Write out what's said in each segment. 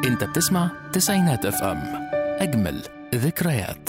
انت بتسمع تسعينات اف ام اجمل ذكريات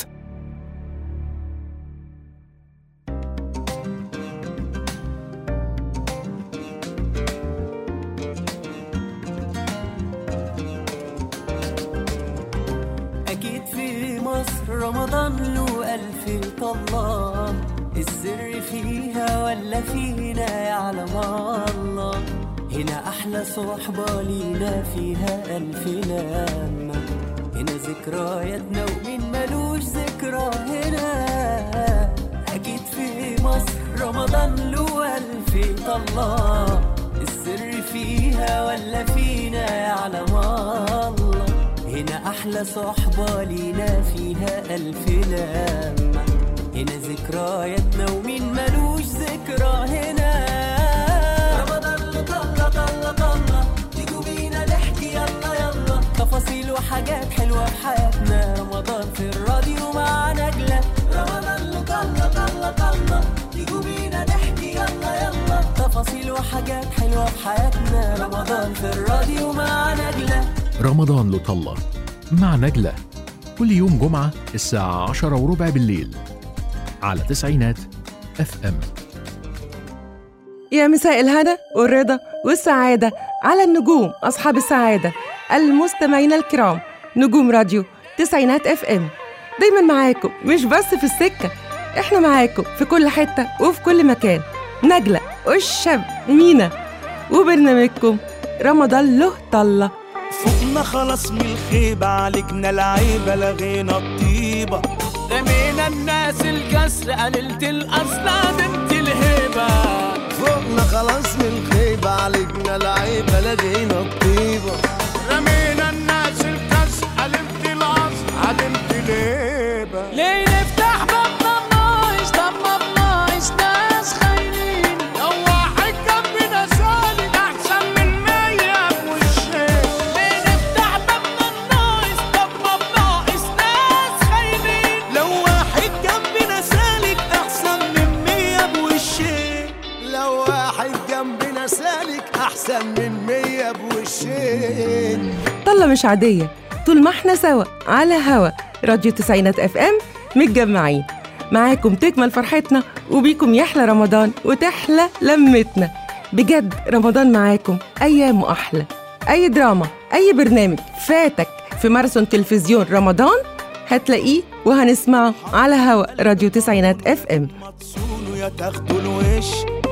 أكيد في مصر رمضان له ألف طلة السر فيها ولا فينا يعلم الله هنا أحلى صحبة لينا فيها ألف لمة هنا ذكرياتنا ومين ملوش ذكرى هنا أكيد في مصر رمضان له ألف طلة السر فيها ولا فينا يعلم الله هنا أحلى صحبة لينا فيها ألف لمة هنا ذكرياتنا ومين ملوش ذكرى هنا رمضان طلة طلة طلة تيجوا بينا نحكي يلا يلا تفاصيل وحاجات حلوة في حياتنا رمضان في الراديو مع نجلة رمضان طلة طلة طلة تيجوا بينا نحكي يلا يلا تفاصيل وحاجات حلوة في حياتنا رمضان في الراديو مع نجلة رمضان له طلة مع نجلة كل يوم جمعة الساعة عشرة وربع بالليل على تسعينات اف ام يا مساء الهنا والرضا والسعادة على النجوم أصحاب السعادة المستمعين الكرام نجوم راديو تسعينات اف ام دايما معاكم مش بس في السكة احنا معاكم في كل حتة وفي كل مكان نجلة والشاب مينا وبرنامجكم رمضان له طلة فوقنا خلاص من الخيبة عالجنا العيبة لغينا الطيبة رمينا الناس الكسر قللت الأصل بنت الهبة فوقنا خلاص من الخيبة عالجنا العيبة لقينا الطيبة رمينا الناس الكسر قلبت العصر عدمت الهيبة ليه نفتح بابنا بناقص طب ما بناقص ناس خاينين لو واحد جنبنا سالك أحسن من مية بوشين ليه نفتح بابنا بناقص طب ما بناقص ناس خاينين لو واحد جنبنا سالك أحسن من مية بوشين لو واحد جنبنا سالك أحسن من مية بوشين طلة مش عادية طول ما احنا سوا على هوا راديو تسعينات اف ام متجمعين معاكم تكمل فرحتنا وبيكم يحلى رمضان وتحلى لمتنا بجد رمضان معاكم أيام أحلى أي دراما أي برنامج فاتك في ماراثون تلفزيون رمضان هتلاقيه وهنسمعه على هوا راديو تسعينات اف ام متصونوا يا تاخدوا الوش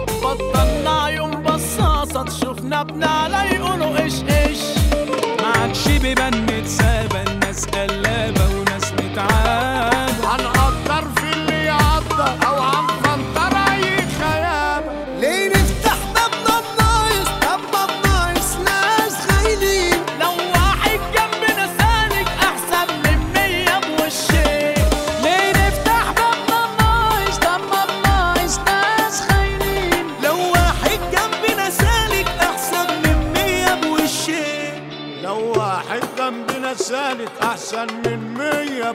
بطلنا يوم بصاصة تشوفنا بنعلى يقولوا ايش ايش ما عادش بيبان متسابة الناس قلابة وناس متعابة هنقدر في اللي يقدر أو هنفلتر أي خيابة ليه نفتح بابنا بناقص طب ما بناقص ناس خاينين لو واحد جنبنا سالك احسن من مية بوشين ليه نفتح بابنا بناقص طب ما بناقص ناس خاينين لو واحد جنبنا سالك أحسن من مية بوشين لو واحد جنبنا سالك أحسن من مية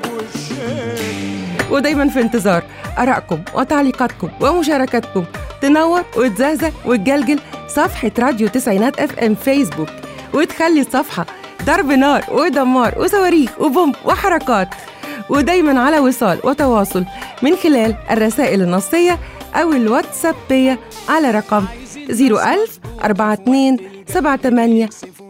بوشين ودايما في انتظار آرائكم وتعليقاتكم ومشاركاتكم تنور وتزهزه وتجلجل صفحة راديو تسعينات اف ام فيسبوك وتخلي الصفحة ضرب نار ودمار وصواريخ وبومب وحركات ودايما على وصال وتواصل من خلال الرسائل النصية أو الواتسابية على رقم 01000 42 78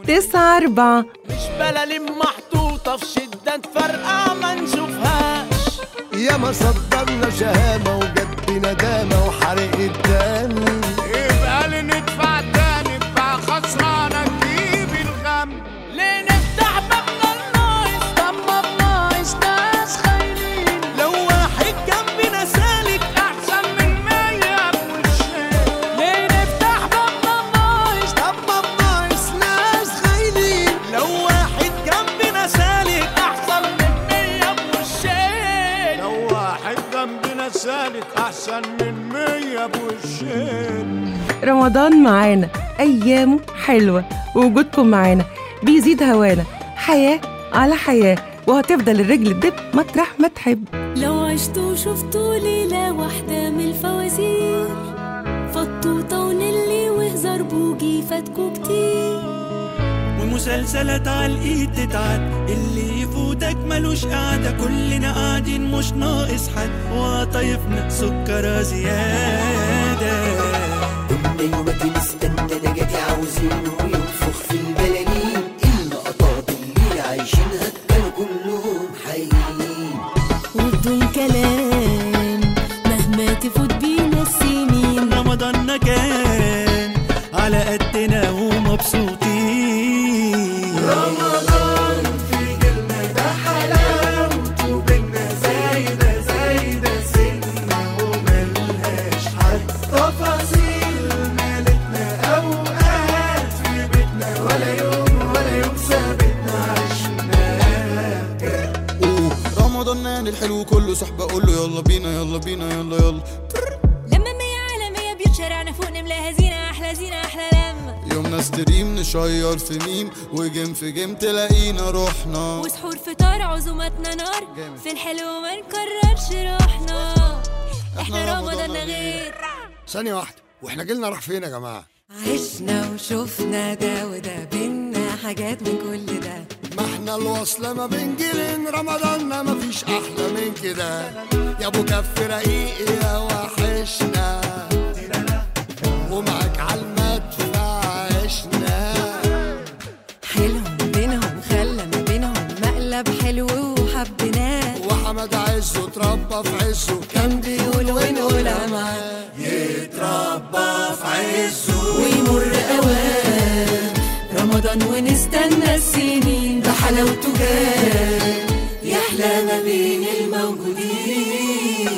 94 مش بلالين محطوطة في شدة فرقع ما نشوفهاش يا ما صدرنا شهامة وجت ندامة وحرق الدم يبقى اللي ندفع تاني بقى خسرانة تجيب الغم ليه نفتح بابنا الناقص طب ما بناقص ناس خاينين لو واحد جنبنا سالك أحسن من مية بوشين ليه نفتح بابنا الناقص طب ما بناقص ناس خاينين لو واحد جنبنا سالك أحسن من مية بوشين لو واحد جنبنا سالك أحسن من مية بوشين رمضان معانا أيامه حلوة ووجودكم معانا بيزيد هوانا حياة على حياة وهتفضل الرجل تدب مطرح ما تحب لو عشت وشفتوا ليلة واحدة من الفوازير فطوطة ونلي وهزار بوجي فاتكوا كتير ومسلسلات على الايد تتعد اللي يفوتك ملوش قعدة كلنا قاعدين مش ناقص حد وطايفنا سكرة زيادة كنا يومك نستنى نجاتي عاوزينه ينفخ في البلالين اللقطات اللي عايشينها كانوا كلهم حقيقيين وبدون كلام مهما تفوت بينا السنين رمضان كان على قدنا ومبسوطين رمضان في جيلنا ده حلاوته بينا زايدة زايدة سنة وملهاش حد تفاصيل مالتنا أوقات في بيتنا ولا يوم ولا يوم ثابتنا عشناها رمضان الحلو كله صحبة قول له يلا بينا يلا بينا يلا يلا لما مية على مية بيوت شارعنا فوق نملاها زينة أحلى زينة أحلى لمة يومنا ستريم نشير في ميم وجيم في جيم تلاقينا رحنا وسحور فطار عزوماتنا نار في الحلو ما نكررش روحنا احنا رمضان غير ثانية واحدة واحنا جيلنا راح فين يا جماعة؟ عشنا وشفنا ده وده بينا حاجات من كل ده ما احنا الوصلة ما بين جيلين رمضان ما فيش أحلى من كده يا أبو كف رقيق يا وحشنا ومعاك عالمدفع عشنا حيلهم بينهم خلى ما بينهم مقلب حلو وحبيناه وحمد عزه اتربى في عزه كان بيقول ونقولها معاه يتربى في عزه ويمر اوان رمضان ونستنى السنين ده حلاوته جاي يحلى ما بين الموجودين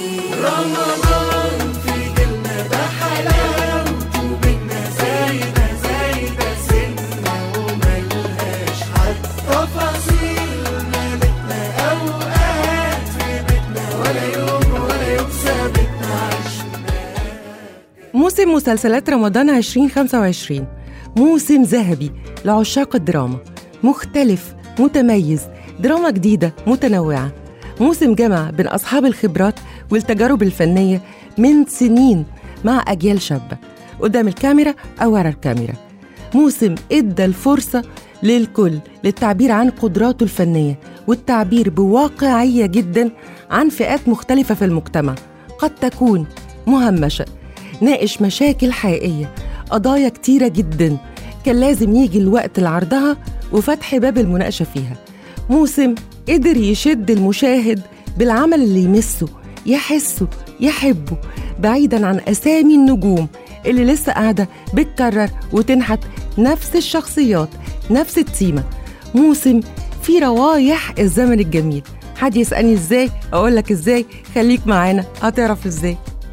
رمضان في جيلنا ده حلاوته بينا زايدة زايدة سنة وملهاش حد تفاصيل مالتنا أوقات في بيتنا ولا يوم ولا يوم ثابتنا عشنا موسم مسلسلات رمضان 2025 موسم ذهبي لعشاق الدراما مختلف متميز دراما جديدة متنوعة موسم جمع بين أصحاب الخبرات والتجارب الفنية من سنين مع أجيال شابة قدام الكاميرا أو ورا الكاميرا موسم إدى الفرصة للكل للتعبير عن قدراته الفنية والتعبير بواقعية جدا عن فئات مختلفة في المجتمع قد تكون مهمشة ناقش مشاكل حقيقية قضايا كتيرة جدا كان لازم يجي الوقت لعرضها وفتح باب المناقشة فيها موسم قدر يشد المشاهد بالعمل اللي يمسه يحسه يحبه بعيدا عن أسامي النجوم اللي لسه قاعدة بتكرر وتنحت نفس الشخصيات نفس التيمة موسم فيه روايح الزمن الجميل حد يسألني ازاي اقول لك ازاي خليك معانا هتعرف ازاي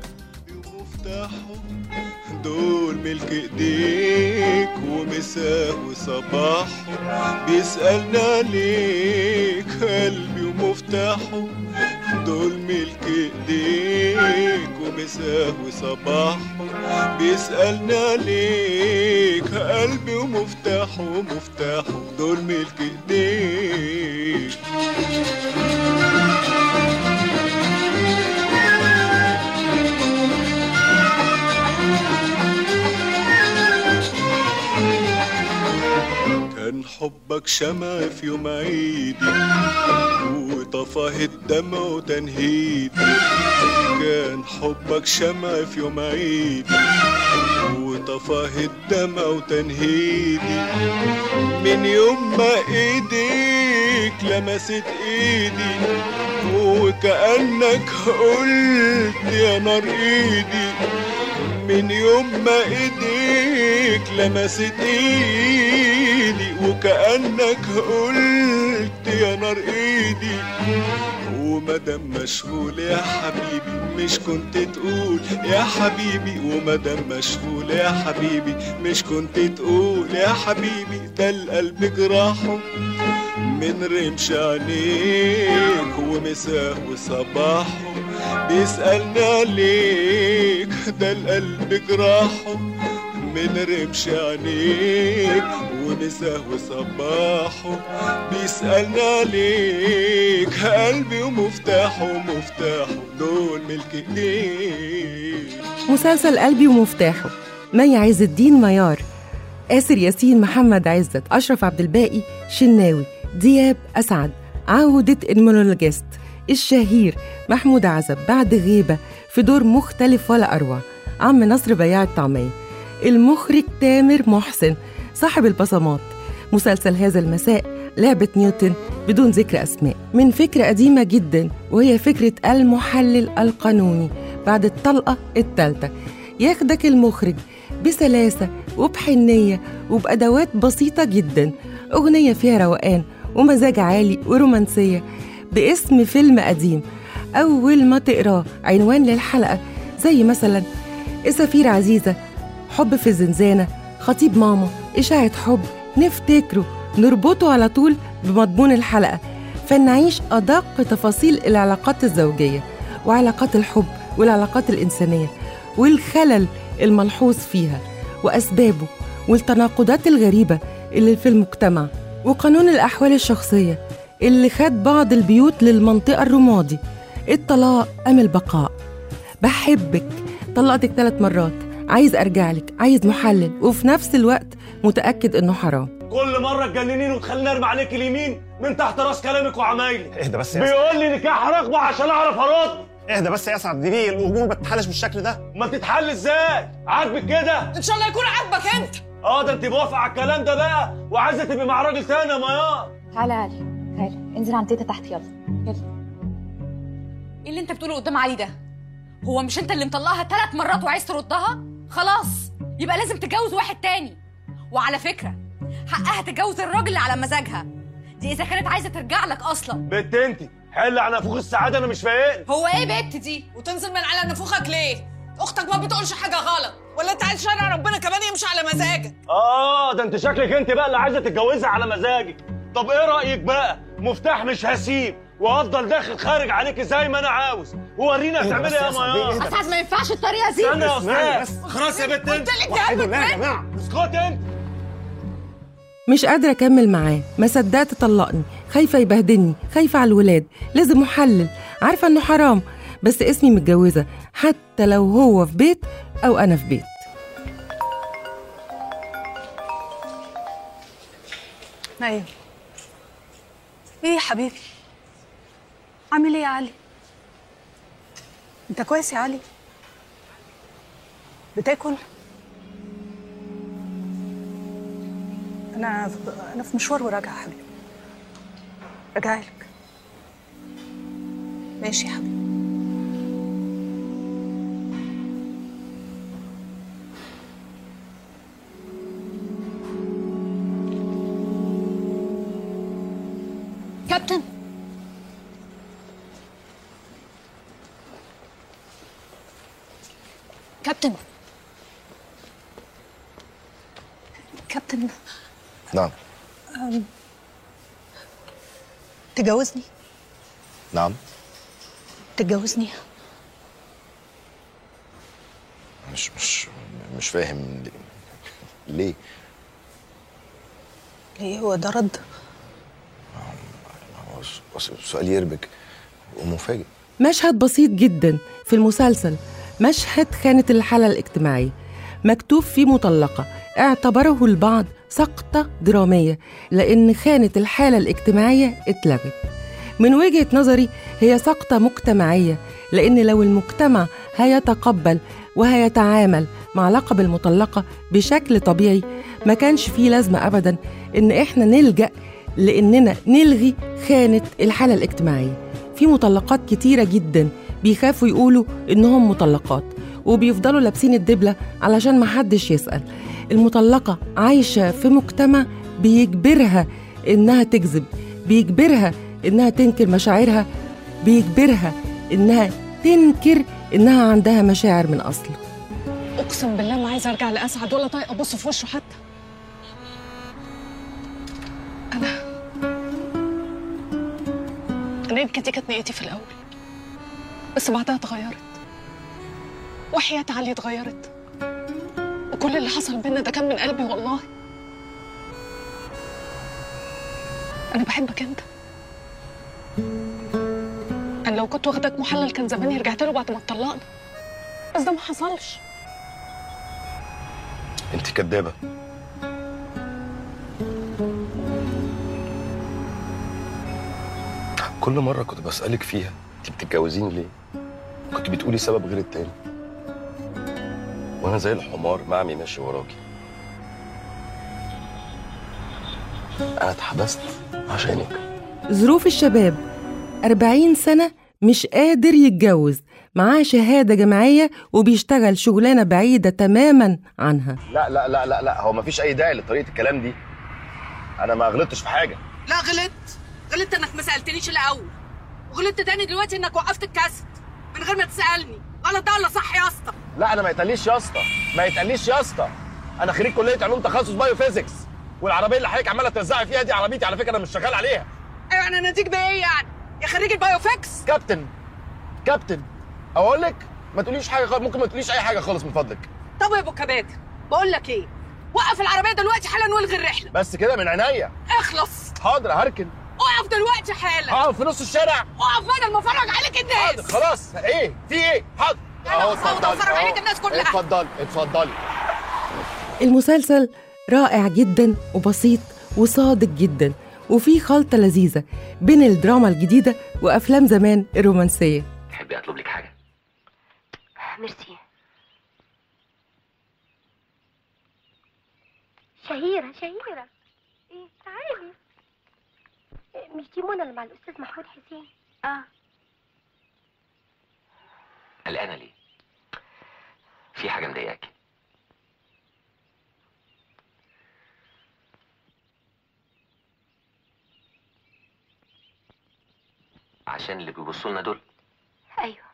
ومفتاحه دول ملك ايديك ومساه وصباحه بيسألنا ليك قلبي ومفتاحه دول ملك ايديك ومساه وصباحه بيسألنا ليك قلبي ومفتاحه ومفتاحه دول ملك ايديك كان حبك شمع في يوم عيدي وطفاه الدمع وتنهيدي كان حبك شمع في يوم عيدي وطفاه الدمع وتنهيدي من يوم ما ايديك لمست ايدي وكأنك قلت يا نار ايدي من يوم ما ايديك لمست ايدي وكأنك قلت يا نار ايدي ومدام مشغول يا حبيبي مش كنت تقول يا حبيبي ومدام مشغول يا حبيبي مش كنت تقول يا حبيبي ده القلب جراحه من رمش عينيك ومساه وصباحه بيسألنا ليك ده القلب جراحه من رمش عينيك ومساه وصباحه بيسألنا ليك قلبي ومفتاحه ومفتاحه دول ملك ايديك مسلسل قلبي ومفتاحه مي عز الدين ميار آسر ياسين محمد عزت أشرف عبد الباقي شناوي دياب أسعد عودة المونولوجيست الشهير محمود عزب بعد غيبة في دور مختلف ولا أروع عم نصر بياع الطعمية المخرج تامر محسن صاحب البصمات مسلسل هذا المساء لعبة نيوتن بدون ذكر أسماء من فكرة قديمة جدا وهي فكرة المحلل القانوني بعد الطلقة الثالثة ياخدك المخرج بسلاسة وبحنية وبأدوات بسيطة جدا أغنية فيها روقان ومزاج عالي ورومانسية باسم فيلم قديم أول ما تقراه عنوان للحلقة زي مثلا السفيرة عزيزة حب في الزنزانة خطيب ماما إشاعة حب نفتكره نربطه على طول بمضمون الحلقة فنعيش أدق تفاصيل العلاقات الزوجية وعلاقات الحب والعلاقات الإنسانية والخلل الملحوظ فيها وأسبابه والتناقضات الغريبة اللي في المجتمع وقانون الأحوال الشخصية اللي خد بعض البيوت للمنطقة الرمادي الطلاق أم البقاء بحبك طلقتك ثلاث مرات عايز أرجع لك عايز محلل وفي نفس الوقت متأكد إنه حرام كل مرة تجننيني وتخليني ارمي عليك اليمين من تحت راس كلامك وعمايلي اهدى بس يا بيقول لي نكاح رغبة عشان اعرف ارد اهدى بس يا اسعد دي الامور ما تتحلش بالشكل ده ما تتحل ازاي عاجبك كده ان شاء الله يكون عاجبك انت اه ده انت موافقة على الكلام ده بقى وعايزة تبقي مع راجل تاني يا ميار تعالى علي تعالى انزل عند تيتا تحت يلا يلا ايه اللي انت بتقوله قدام علي ده هو مش انت اللي مطلقها ثلاث مرات وعايز تردها خلاص يبقى لازم تتجوز واحد تاني وعلى فكره حقها تتجوز الراجل اللي على مزاجها دي اذا كانت عايزه ترجع لك اصلا بنت انت حل على نافوخ السعادة انا مش فايق هو ايه بنت دي وتنزل من على نفوخك ليه اختك ما بتقولش حاجه غلط ولا انت عايز شرع ربنا كمان يمشي على مزاجك اه ده انت شكلك انت بقى اللي عايزة تتجوزها على مزاجك طب ايه رأيك بقى مفتاح مش هسيب وافضل داخل خارج عليك زي ما انا عاوز وورينا اهدى هتعملي بس ايه يا يا صاحبي، ميار اهدى اسعد ما ينفعش الطريقه دي استنى يا اسمعني استاذ بس. خلاص يا بنت انت قلت لك وحدوا ده الله يا جماعه اسكت انت مش قادرة أكمل معاه ما صدقت طلقني خايفة يبهدلني خايفة على الولاد لازم محلل عارفة إنه حرام بس اسمي متجوزة حتى لو هو في بيت أو أنا في بيت ايوه ايه يا حبيبي عامل ايه يا علي انت كويس يا علي بتاكل انا انا في مشوار وراجعه يا حبيبي راجعه لك ماشي يا حبيبي كابتن كابتن كابتن نعم أم، تجوزني نعم تتجوزني مش مش مش فاهم ليه ليه هو ده رد هو س- سؤال يربك ومفاجئ مشهد بسيط جدا في المسلسل مشهد خانة الحالة الاجتماعية مكتوب فيه مطلقة اعتبره البعض سقطة درامية لأن خانة الحالة الاجتماعية اتلغت من وجهة نظري هي سقطة مجتمعية لأن لو المجتمع هيتقبل وهيتعامل مع لقب المطلقة بشكل طبيعي ما كانش فيه لازمة أبدا إن إحنا نلجأ لأننا نلغي خانة الحالة الاجتماعية في مطلقات كتيرة جدا بيخافوا يقولوا إنهم مطلقات وبيفضلوا لابسين الدبلة علشان محدش يسأل المطلقة عايشة في مجتمع بيجبرها إنها تكذب بيجبرها إنها تنكر مشاعرها بيجبرها إنها تنكر إنها عندها مشاعر من أصل اقسم بالله ما عايزه ارجع لاسعد ولا طايقه ابص في وشه حتى انا انا يمكن دي كانت نيتي في الاول بس بعدها اتغيرت وحياة علي اتغيرت وكل اللي حصل بينا ده كان من قلبي والله انا بحبك انت انا لو كنت واخدك محلل كان زماني رجعت له بعد ما اتطلقنا بس ده ما حصلش انت كدابه كل مرة كنت بسألك فيها انت بتتجوزيني ليه؟ كنت بتقولي سبب غير التاني وانا زي الحمار معمي ماشي وراكي انا اتحبست عشانك ظروف الشباب 40 سنة مش قادر يتجوز معاه شهادة جامعية وبيشتغل شغلانة بعيدة تماما عنها لا لا لا لا لا هو مفيش اي داعي لطريقة الكلام دي انا ما غلطتش في حاجة لا غلطت غلطت انك ما سالتنيش الاول وغلطت تاني دلوقتي انك وقفت الكاسيت من غير ما تسالني غلط ده ولا صح يا اسطى لا انا ما يتقاليش يا اسطى ما يتقاليش يا اسطى انا خريج كلية علوم تخصص بايو فيزيكس والعربية اللي حضرتك عمالة توزعي فيها دي عربيتي على فكرة انا مش شغال عليها ايوه انا ناديك بايه يعني يا خريج البايوفيكس كابتن كابتن اقول لك ما تقوليش حاجة خالص ممكن ما تقوليش اي حاجة خالص من فضلك طب يا ابو كباتن بقول لك ايه وقف العربيه دلوقتي حالا والغي الرحله بس كده من عينيا اخلص حاضر هركن اقف دلوقتي حالا هقف في نص الشارع اقف بدل ما افرج عليك الناس حاضر خلاص ايه في ايه حاضر أنا هفوت وأفرج عليك الناس كلها. اتفضلي اتفضلي المسلسل رائع جدا وبسيط وصادق جدا وفيه خلطة لذيذة بين الدراما الجديدة وأفلام زمان الرومانسية تحبي اطلب لك حاجه ميرسي شهيرة شهيرة ايه تعالي إيه، مش دي منى اللي مع الأستاذ محمود حسين اه قلقانه ليه في حاجه مضايقاكي عشان اللي بيبصوا لنا دول أيوه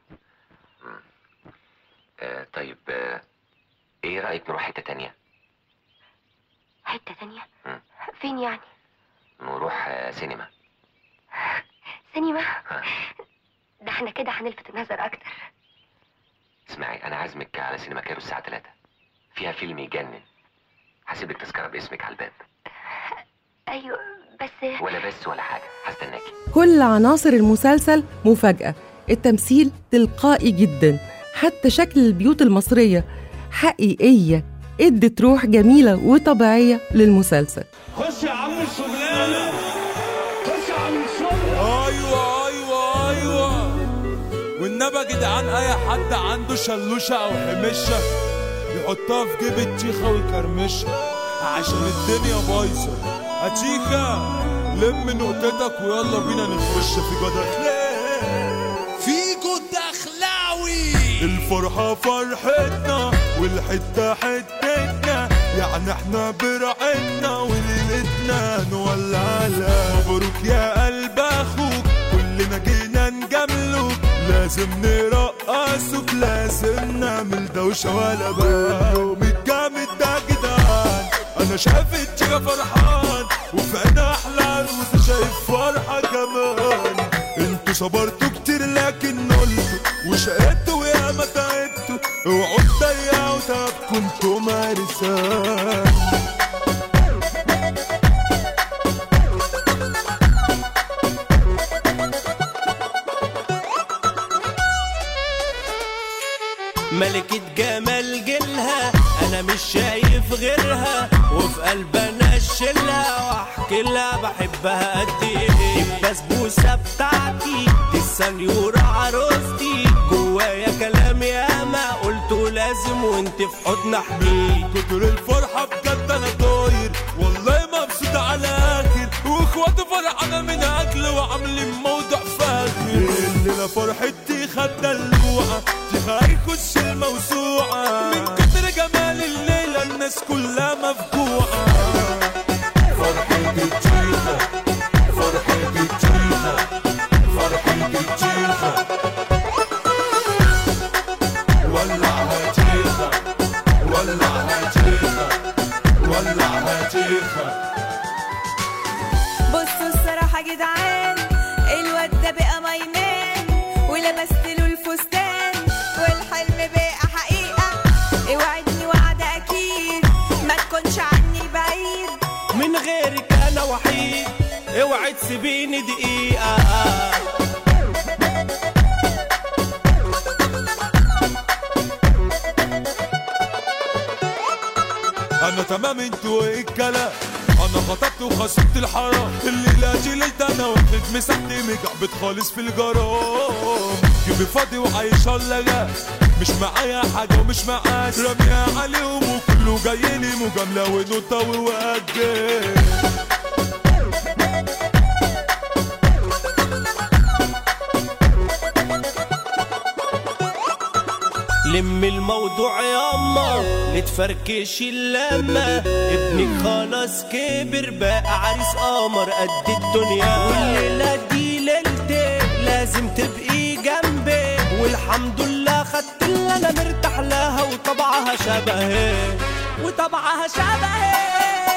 آه طيب آه ايه رايك نروح حته تانية حتة تانية مم. فين يعني نروح آه سينما سينما ده احنا كده هنلفت النظر أكتر اسمعي انا عازمك على سينما كايرو الساعه 3 فيها فيلم يجنن هسيبك تذكره باسمك على الباب أيوه بس ولا بس ولا حاجه هستناكي كل عناصر المسلسل مفاجأة التمثيل تلقائي جدا حتى شكل البيوت المصرية حقيقية ادت روح جميلة وطبيعية للمسلسل خش يا عم الشغلانه خش يا عم الشغل ايوه ايوه ايوه والنبي يا جدعان اي حد عنده شلوشه او حمشه يحطها في جيب التيخه ويكرمشها عشان الدنيا بايظه اتيكا لم نقطتك ويلا بينا نخش في جدخلان فيكو الدخلاوي الفرحة فرحتنا والحتة حتتنا يعني احنا براحتنا وليلتنا نولع لها مبروك يا قلب اخوك كلنا جينا نجاملوك لازم نرقصوك لازم نعمل دوشة ولا بقى يوم الجامد ده جدعان انا شايف التيجا فرحان وفي عينها احلى عروسه شايف فرحه كمان انتوا صبرتوا كتير لكن نلتوا وشقيتوا يا ما تعبتوا اوعوا تضيعوا تعبكم انتوا مارسان ملكة جمال جيلها انا مش شايف غيرها وفي قلبي انا اشيلها واحكي لها بحبها قد ايه البسبوسه بتاعتي دي السنيوره عروستي جوايا كلام ياما قلته لازم وانت في حضن احميك كتر الفرحة بجد انا طاير والله مبسوط على اخر واخواتي فرحانة من اكل وعاملين موضوع فاخر الليلة فرحتي خد دلوعة تيخا هيخش الموسوعة من كتر جمال الليلة الناس كلها مفجوعة فرحة التيخة فرحة التيخة فرحة التيخة ولعها تيخة ولعها تيخة ولعها تيخة بصوا الصراحة يا جدعان الواد ده بقى مايمان ولبست له الفستان والحلم بقى حقيقة اوعدني وعد أكيد ما تكونش عني بعيد من غيرك انا وحيد اوعي تسيبيني دقيقة انا تمام انتوا ايه الكلام انا خطبت وخصمت الحرام الليله دي ليلة انا واخد مساحتي مجعبت خالص في الجرام جيبي فاضي وعايش ولا مش معايا حاجه ومش معاك راميها عليهم وكله جايلي مجامله ونوتة ووجه لم الموضوع ياما نتفركش اللمة ابنك خلاص كبر بقى عريس قمر قد الدنيا والليلة دي ليلتي لازم تبقي جنبي والحمد لله خدت اللي انا مرتاح لها وطبعها شبهي وطبعها شبهي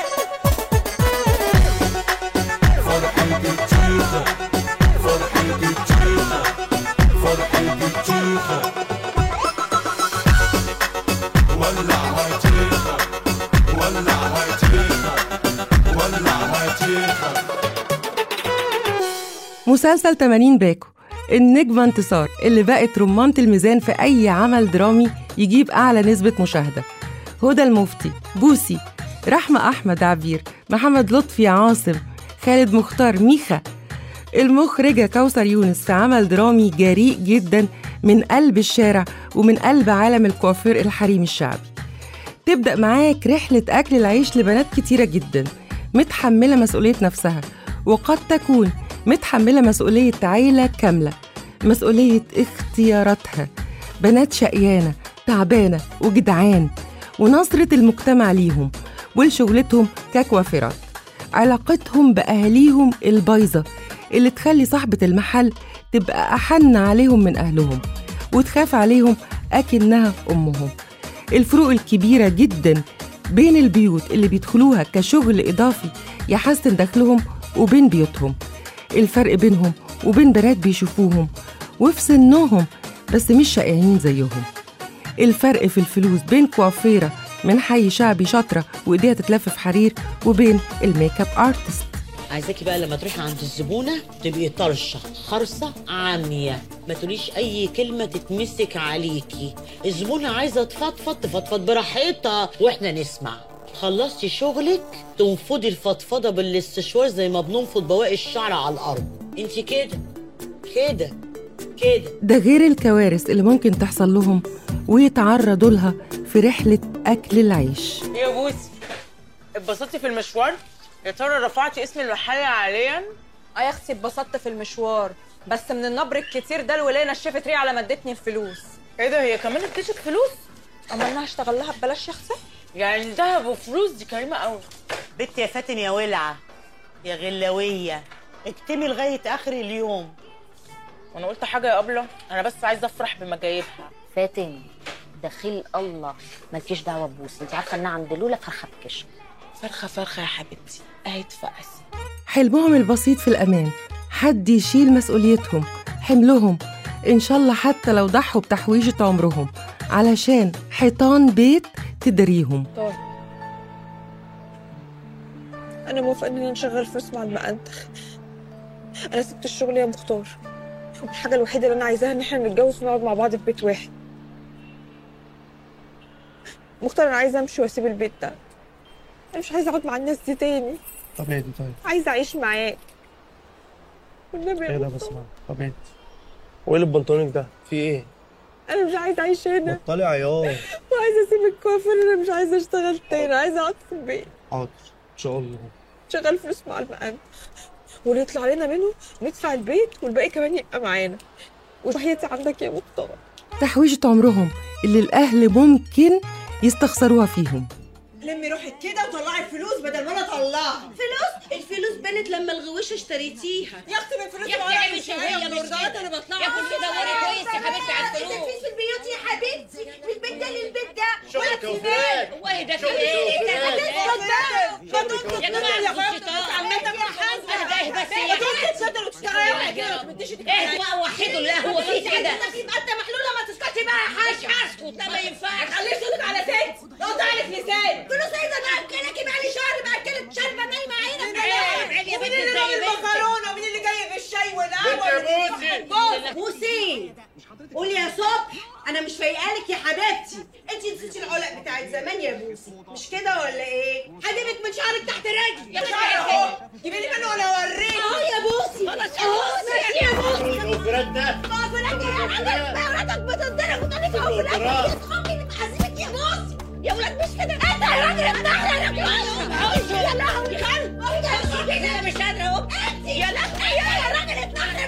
فرحة التيخة فرحة التيخة فرحة التيخة ولعها تيخة ولعها تيخة ولعها تيخة مسلسل 80 باكو النجمة انتصار اللي بقت رمانة الميزان في أي عمل درامي يجيب أعلى نسبة مشاهدة هدى المفتي بوسي رحمة أحمد عبير محمد لطفي عاصم خالد مختار ميخا المخرجة كوثر يونس في عمل درامي جريء جدا من قلب الشارع ومن قلب عالم الكوافير الحريمي الشعبي تبدأ معاك رحلة أكل العيش لبنات كتيرة جدا متحملة مسؤولية نفسها وقد تكون متحملة مسؤولية عيلة كاملة مسؤولية اختياراتها بنات شقيانة تعبانة وجدعان ونصرة المجتمع ليهم ولشغلتهم ككوافرات علاقتهم بأهاليهم البايظة اللي تخلي صاحبة المحل تبقى أحن عليهم من أهلهم وتخاف عليهم أكنها أمهم الفروق الكبيرة جدا بين البيوت اللي بيدخلوها كشغل إضافي يحسن دخلهم وبين بيوتهم الفرق بينهم وبين بنات بيشوفوهم وفي سنهم بس مش شقيانين زيهم الفرق في الفلوس بين كوافيرة من حي شعبي شاطرة وإيديها تتلف في حرير وبين الميك اب ارتست عايزاكي بقى لما تروحي عند الزبونه تبقي طرشه خرصه عاميه ما تقوليش اي كلمه تتمسك عليكي الزبونه عايزه تفضفض تفضفض براحتها واحنا نسمع خلصتي شغلك تنفضي الفضفضه بالاستشوار زي ما بننفض بواقي الشعر على الارض انت كده كده كده ده غير الكوارث اللي ممكن تحصل لهم ويتعرضوا لها في رحلة أكل العيش يا بوسي اتبسطتي في المشوار يا ترى رفعتي اسم المحل حاليا اه يا اختي اتبسطت في المشوار بس من النبر الكتير ده الولايه نشفت ريقي على ما ادتني الفلوس ايه ده هي كمان اديتك فلوس امال انا هشتغل لها ببلاش يا اختي يعني الدهب وفلوس دي كريمه قوي بنت يا فاتن يا ولعه يا غلاويه اكتمي لغايه اخر اليوم وانا قلت حاجه يا ابله انا بس عايزه افرح بمجايبها فاتن دخيل الله مالكيش دعوه ببوس انت عارفه انها عند لولا فرخه بكشف فرخه فرخه يا حبيبتي اهي اتفقسي حلمهم البسيط في الأمان حد يشيل مسؤوليتهم حملهم إن شاء الله حتى لو ضحوا بتحويشة عمرهم علشان حيطان بيت تدريهم طار انا موافقه اننا نشغل فلوس مع المأنتخ انا سبت الشغل يا مختار والحاجه الوحيده اللي انا عايزاها ان احنا نتجوز ونقعد مع بعض في بيت واحد مختار انا عايزه امشي واسيب البيت ده انا مش عايزه اقعد مع الناس دي تاني طب اهدي طيب عايزه اعيش معاك والنبي يا ايه ده مختار، بس معاك طب اهدي وايه اللي ببنطلونك ده؟ في ايه؟ انا مش عايزه اعيش هنا بطلي عياط وعايزه اسيب الكوافير انا مش عايزه اشتغل تاني عايزه اقعد في البيت حاضر ان شاء الله شغل فلوس مع المقام واللي يطلع لنا منه ندفع البيت والباقي كمان يبقى معانا وحياتي عندك يا مختار تحويشة عمرهم اللي الأهل ممكن يستخسروها فيهم لمي روحك كده وطلعي الفلوس بدل ما انا اطلعها فلوس الفلوس بنت لما الغويشه اشتريتيها يا اختي من فلوس يا اختي ولا عيب مش شوية هي مش الوردات كده. انا بطلعها يا اختي دوري كويس يا حبيبتي على الفلوس التنفيذ في البيوت يا حبيبتي من البيت ده للبيت ده شغل ولا كوفيرات. تنام. وايه ده في شغل ايه؟ كوفيرات. ده ما تقولش يا تصدر جماعة يا اخويا الشيطان. بتبص على المادة من حاسبة اهدى بس يا ما تقولش حبيبتي. تصدر وتشتغلي اهدى واحد يا كده رب. ما تديش اهدى بقى وحدوا الله، هو في كده. يبقى انت محلولة ما تسكتي بقى يا حاجة مش هسكت، ده ما ينفعش. خليك صوتك على ست قطع لك لسان فلوس ايه ده انا اكلك بقالي شهر باكلك شاربة نايمة عينك عيب، عيب يا مين بنت اللي زي رامي بنتك. المكرونة ومين اللي جاي بالشاي والقهوة بنت يا بوسي. بوسي بوسي قولي يا صبح انا مش فايقالك يا حبيبتي انت انت نسيتي العلق بتاعت زمان يا بوسي مش كده ولا ايه هجيبك من شعرك تحت رجلي يا بوسي شعرك يا اهو جيبي لي منه ولا اوريك اه يا بوسي خلاص اهو ماشي يا بوسي الأوبرات ده مغفرات ايه يا راجل مراتك بتضرب وتقول لك مغفرات يا تخمي بتعذبك يا بوسي يا ولاد مش كده انت يا راجل اتنحرى يا راجل يا لهوي خل انا مش قادره اقوم يا لهوي يا راجل اتنحرى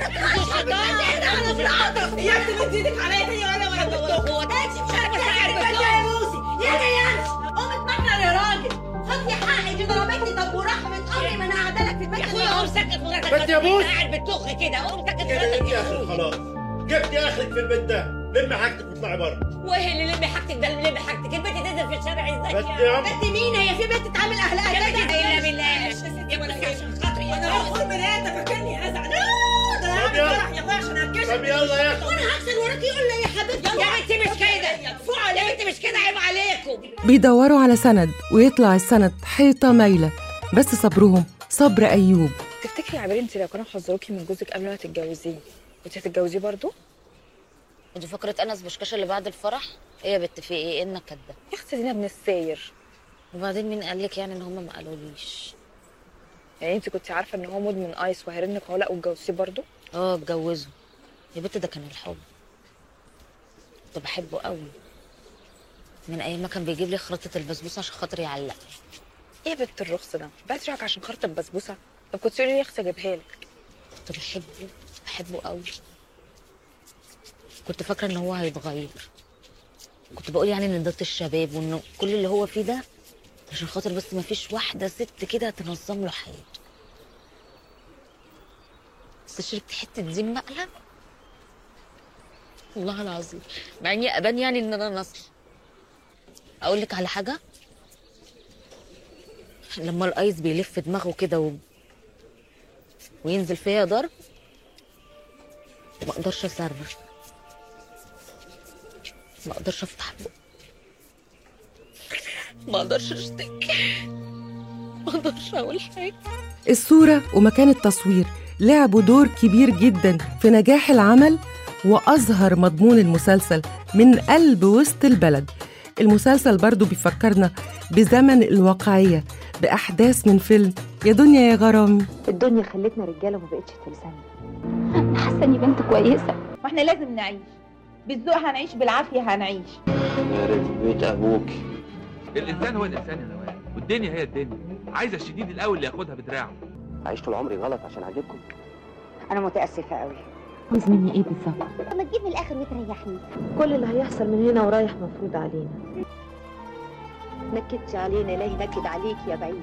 انا يا اختي مد ايدك عليا تاني وانا وانا بقول هو ده انت مش عارفه تعرفي يا بوسي يا جيانش قوم اتنحرى يا راجل خدي حقي دي ضربتني طب ورحمه امي ما انا قاعده لك في البيت يا اخويا قوم سكت مراتك بس يا بوسي. قاعد بتطخ كده قوم سكت كده مراتك جبت يا اخرك اخويا خلاص جبت اخرك في البيت ده لم حاجتك واطلعي بره وايه اللي لمي حاجتك ده اللي لمي حاجتك البنت تنزل في الشارع ازاي بس يا عم. بنت مين هي في بنت تعامل اهلها يا كده بنت الا بالله يا بنت عشان خاطري انا هاخد مراتك فاكرني ازعل ده انا طب هعمل يلا. فرح يا اخويا عشان هركشك طب يلا يا أخي. وانا هغسل وراكي يقول لي يا حبيبتي يا بنتي مش كده يا بنتي مش كده عيب عليكم بيدوروا على سند ويطلع السند حيطة مايلة بس صبرهم صبر أيوب تفتكري يا عبير انت لو كانوا حذروكي من جوزك قبل ما تتجوزيه كنت هتتجوزيه برضه؟ ودي فكرة انس بوشكاش اللي بعد الفرح ايه يا بت في ايه ايه النكد ده يا اختي دينا من الساير وبعدين مين قال لك يعني ان هم ما قالوليش يعني انت كنت عارفه ان هو مدمن ايس وهيرنك علاء واتجوزتيه برضه؟ اه اتجوزوا يا بت ده كان الحب كنت بحبه قوي من ايام ما كان بيجيب لي خريطة البسبوسة عشان خاطر يعلق ايه يا بنت الرخص ده؟ بعت روحك عشان خرطة بسبوسه طب كنت تقولي لي يا اختي اجيبها لك كنت بحبه بحبه قوي كنت فاكرة ان هو هيتغير كنت بقول يعني ان ضد الشباب وانه كل اللي هو فيه ده عشان خاطر بس ما فيش واحدة ست كده تنظم له حياته بس شربت حتة دين مقلب والله العظيم مع اني ابان يعني ان انا نصر اقول لك على حاجة لما الايس بيلف دماغه كده و... وينزل فيا ضرب ما اقدرش اصرخ ما اقدرش افتح بقي ما اقدرش اشتكي ما اقدرش اقول حاجه الصورة ومكان التصوير لعبوا دور كبير جدا في نجاح العمل وأظهر مضمون المسلسل من قلب وسط البلد المسلسل برضو بيفكرنا بزمن الواقعية بأحداث من فيلم يا دنيا يا غرامي الدنيا خلتنا رجاله وما بقتش تلزمنا حاسه اني بنت كويسه واحنا لازم نعيش بالذوق هنعيش بالعافيه هنعيش يا ريت بيت ابوك الانسان هو الانسان يا نوال والدنيا هي الدنيا عايزه الشديد الاول اللي ياخدها بدراعه عشت طول عمري غلط عشان اعجبكم انا متاسفه قوي عايز مني ايه بالظبط؟ طب ما تجيب من الاخر وتريحني كل اللي هيحصل من هنا ورايح مفروض علينا نكدتش علينا لا ينكد عليك يا بعيد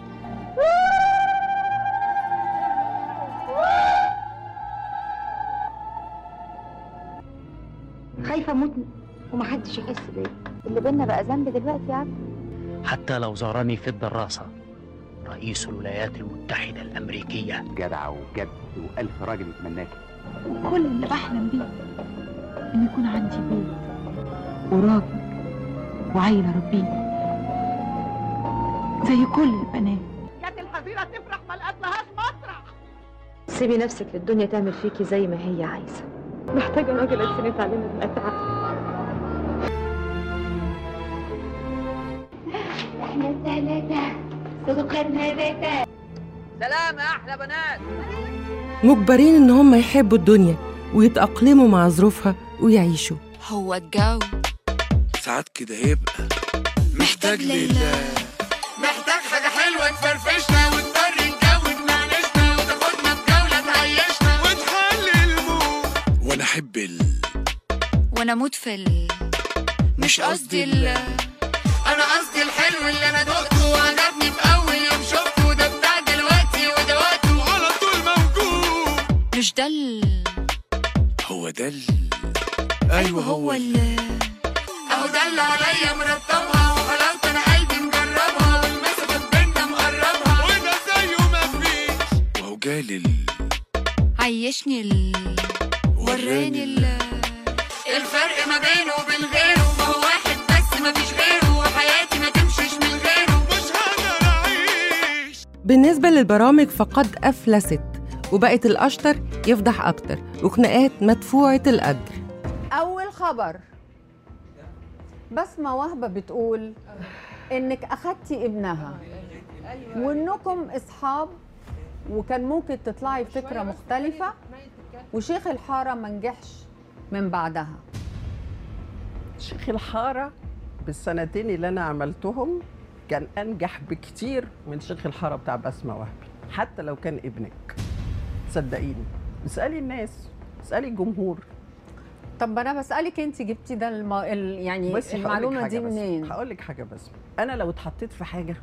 خايفه اموت ومحدش يحس بيا اللي بينا بقى ذنب دلوقتي يا عبد حتى لو زارني في الدراسة رئيس الولايات المتحدة الأمريكية جدع وجد والف راجل يتمناك كل اللي بحلم بيه ان يكون عندي بيت وراجل وعيله ربيني زي كل البنات كانت الحزينه تفرح ما لقتلهاش مسرح سيبي نفسك للدنيا تعمل فيكي زي ما هي عايزه محتاجه راجل يسند علينا المتعه احنا ثلاثه صدقاتنا ذاتها سلام يا احلى بنات مجبرين إن هم يحبوا الدنيا ويتأقلموا مع ظروفها ويعيشوا هو الجو ساعات كده يبقى محتاج لله محتاج حاجه حلوه تفرفشنا وتبري الجو تنعنشنا وتاخدنا في جوله تعيشنا وتحلي المود وانا احب ال وانا موت في ال... مش قصدي ال انا قصدي الحلو اللي انا دقته وعجبني في اول يوم شفته ده بتاع دلوقتي وده وقته على طول موجود مش ده ال... هو ده ال ايوه هو ال... اهو ده اللي عليا مرتبها وحلاوه انا قلبي مجربها والمسافه بينا مقربها وده زيه مفيش وهو جالي ال عيشني ال... وراني ال... الفرق ما بينه وبين غيره ما هو واحد بس ما فيش غيره وحياتي ما تمشيش من غيره مش هقدر اعيش بالنسبة للبرامج فقد أفلست وبقت الأشطر يفضح أكتر وخناقات مدفوعة القدر أول خبر بسمة وهبة بتقول انك اخدتي ابنها وانكم اصحاب وكان ممكن تطلعي بفكرة مختلفة وشيخ الحارة ما نجحش من بعدها شيخ الحارة بالسنتين اللي أنا عملتهم كان أنجح بكتير من شيخ الحارة بتاع بسمة وهبي حتى لو كان ابنك صدقيني اسألي الناس اسألي الجمهور طب انا بسألك انت جبتي ده الم... ال... يعني بصي هقولك المعلومة حاجة دي بس. منين هقول لك حاجه بس انا لو اتحطيت في حاجه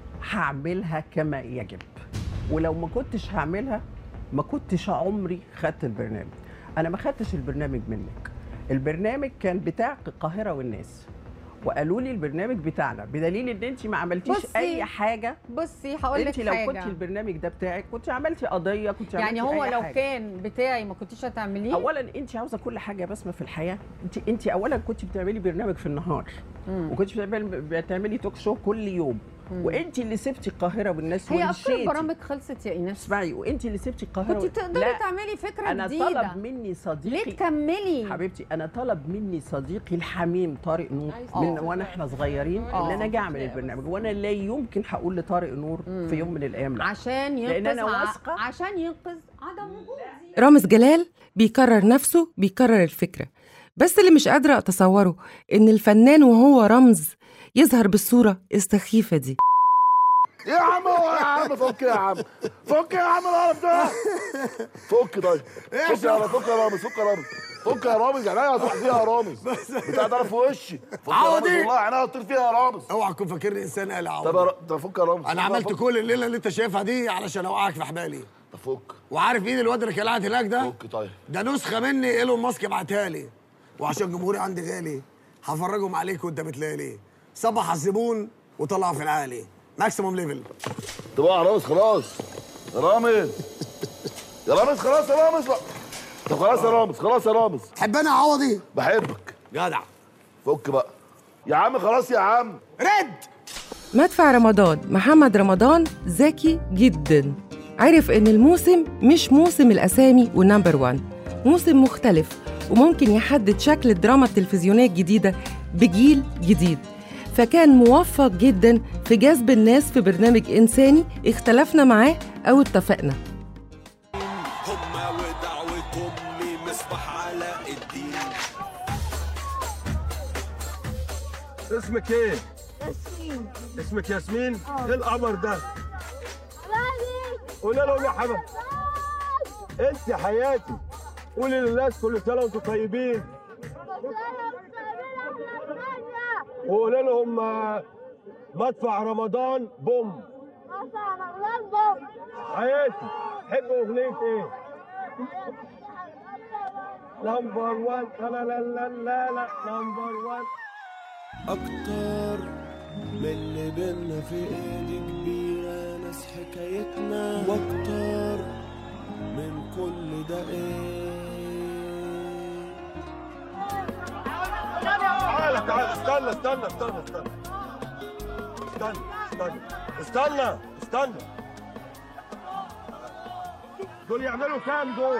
هعملها كما يجب ولو ما كنتش هعملها ما كنتش عمري خدت البرنامج انا ما خدتش البرنامج منك البرنامج كان بتاع القاهره والناس وقالوا لي البرنامج بتاعنا بدليل ان انت ما عملتيش بصي، اي حاجه بصي هقول لك انت لو حاجة. كنت البرنامج ده بتاعك كنت عملتي قضيه كنت يعني عملتي هو أي لو حاجة. كان بتاعي ما كنتيش هتعمليه اولا انت عاوزه كل حاجه بسمه في الحياه انت انت اولا كنت بتعملي برنامج في النهار وكنت بتعملي بتعملي توك شو كل يوم مم. وانت اللي سبتي القاهره والناس هي افكار ومشيتي. البرامج خلصت يا ايناس اسمعي وانت اللي سبتي القاهره كنت تقدري لا، تعملي فكرة انا جديدة. طلب مني صديقي ليه تكملي؟ حبيبتي انا طلب مني صديقي الحميم طارق نور آه. من وانا احنا صغيرين آه. ان انا اجي اعمل البرنامج وانا لا يمكن هقول لطارق نور في يوم من الايام لا عشان ينقذ لان انا ع- واثقه عشان ينقذ عدم وجودي رامز جلال بيكرر نفسه بيكرر الفكرة بس اللي مش قادرة أتصوره إن الفنان وهو رمز يظهر بالصورة السخيفة دي يا عم هو يا عم فك يا عم فك يا عم القرف ده فك طيب فك يا فك يا رامز فك يا رامز فك يا رامز يعني ايه هتروح فيها يا رامز بتاع ده في وشي فك يا رامز عوضي. والله يعني هتطير فيها يا رامز اوعى تكون فاكرني انسان آلي عوضي طب يا ر- طب فك يا رامز انا فك- عملت فك. كل الليله اللي انت شايفها دي علشان اوقعك في حبالي طب فك وعارف مين الواد اللي كان قاعد هناك ده؟ فك طيب ده نسخه مني ايلون ماسك بعتها لي وعشان جمهوري عندي غالي هفرجهم عليك وانت بتلالي صبح على الزبون وطلع في العالي ماكسيموم ليفل طب يا رامز خلاص يا رامز يا رامز خلاص يا رامز بقى. طب خلاص يا رامز خلاص يا رامز تحبني يا عوضي بحبك جدع فك بقى يا عم خلاص يا عم رد مدفع رمضان محمد رمضان ذكي جدا عرف ان الموسم مش موسم الاسامي والنمبر وان موسم مختلف وممكن يحدد شكل الدراما التلفزيونية الجديدة بجيل جديد فكان موفق جدا في جذب الناس في برنامج إنساني اختلفنا معاه أو اتفقنا هما ودعوة أمي مصباح علاء الدين اسمك ايه؟ اسمك ياسمين؟ ايه القمر ده؟ قولي لهم يا حبيبي انت حياتي قولي للناس كل سنه وانتم طيبين وقولي لهم آه، مدفع رمضان بوم حياتي تحب اغنيه ايه؟ نمبر 1 لا لا لا لا لا نمبر 1 أكتر من اللي بينا في إيدي كبيرة ناس حكايتنا وأكتر من كل ده إيه تعالى تعالى استنى استنى استنى استنى استنى استنى استنى استنى دول يعملوا كام دول؟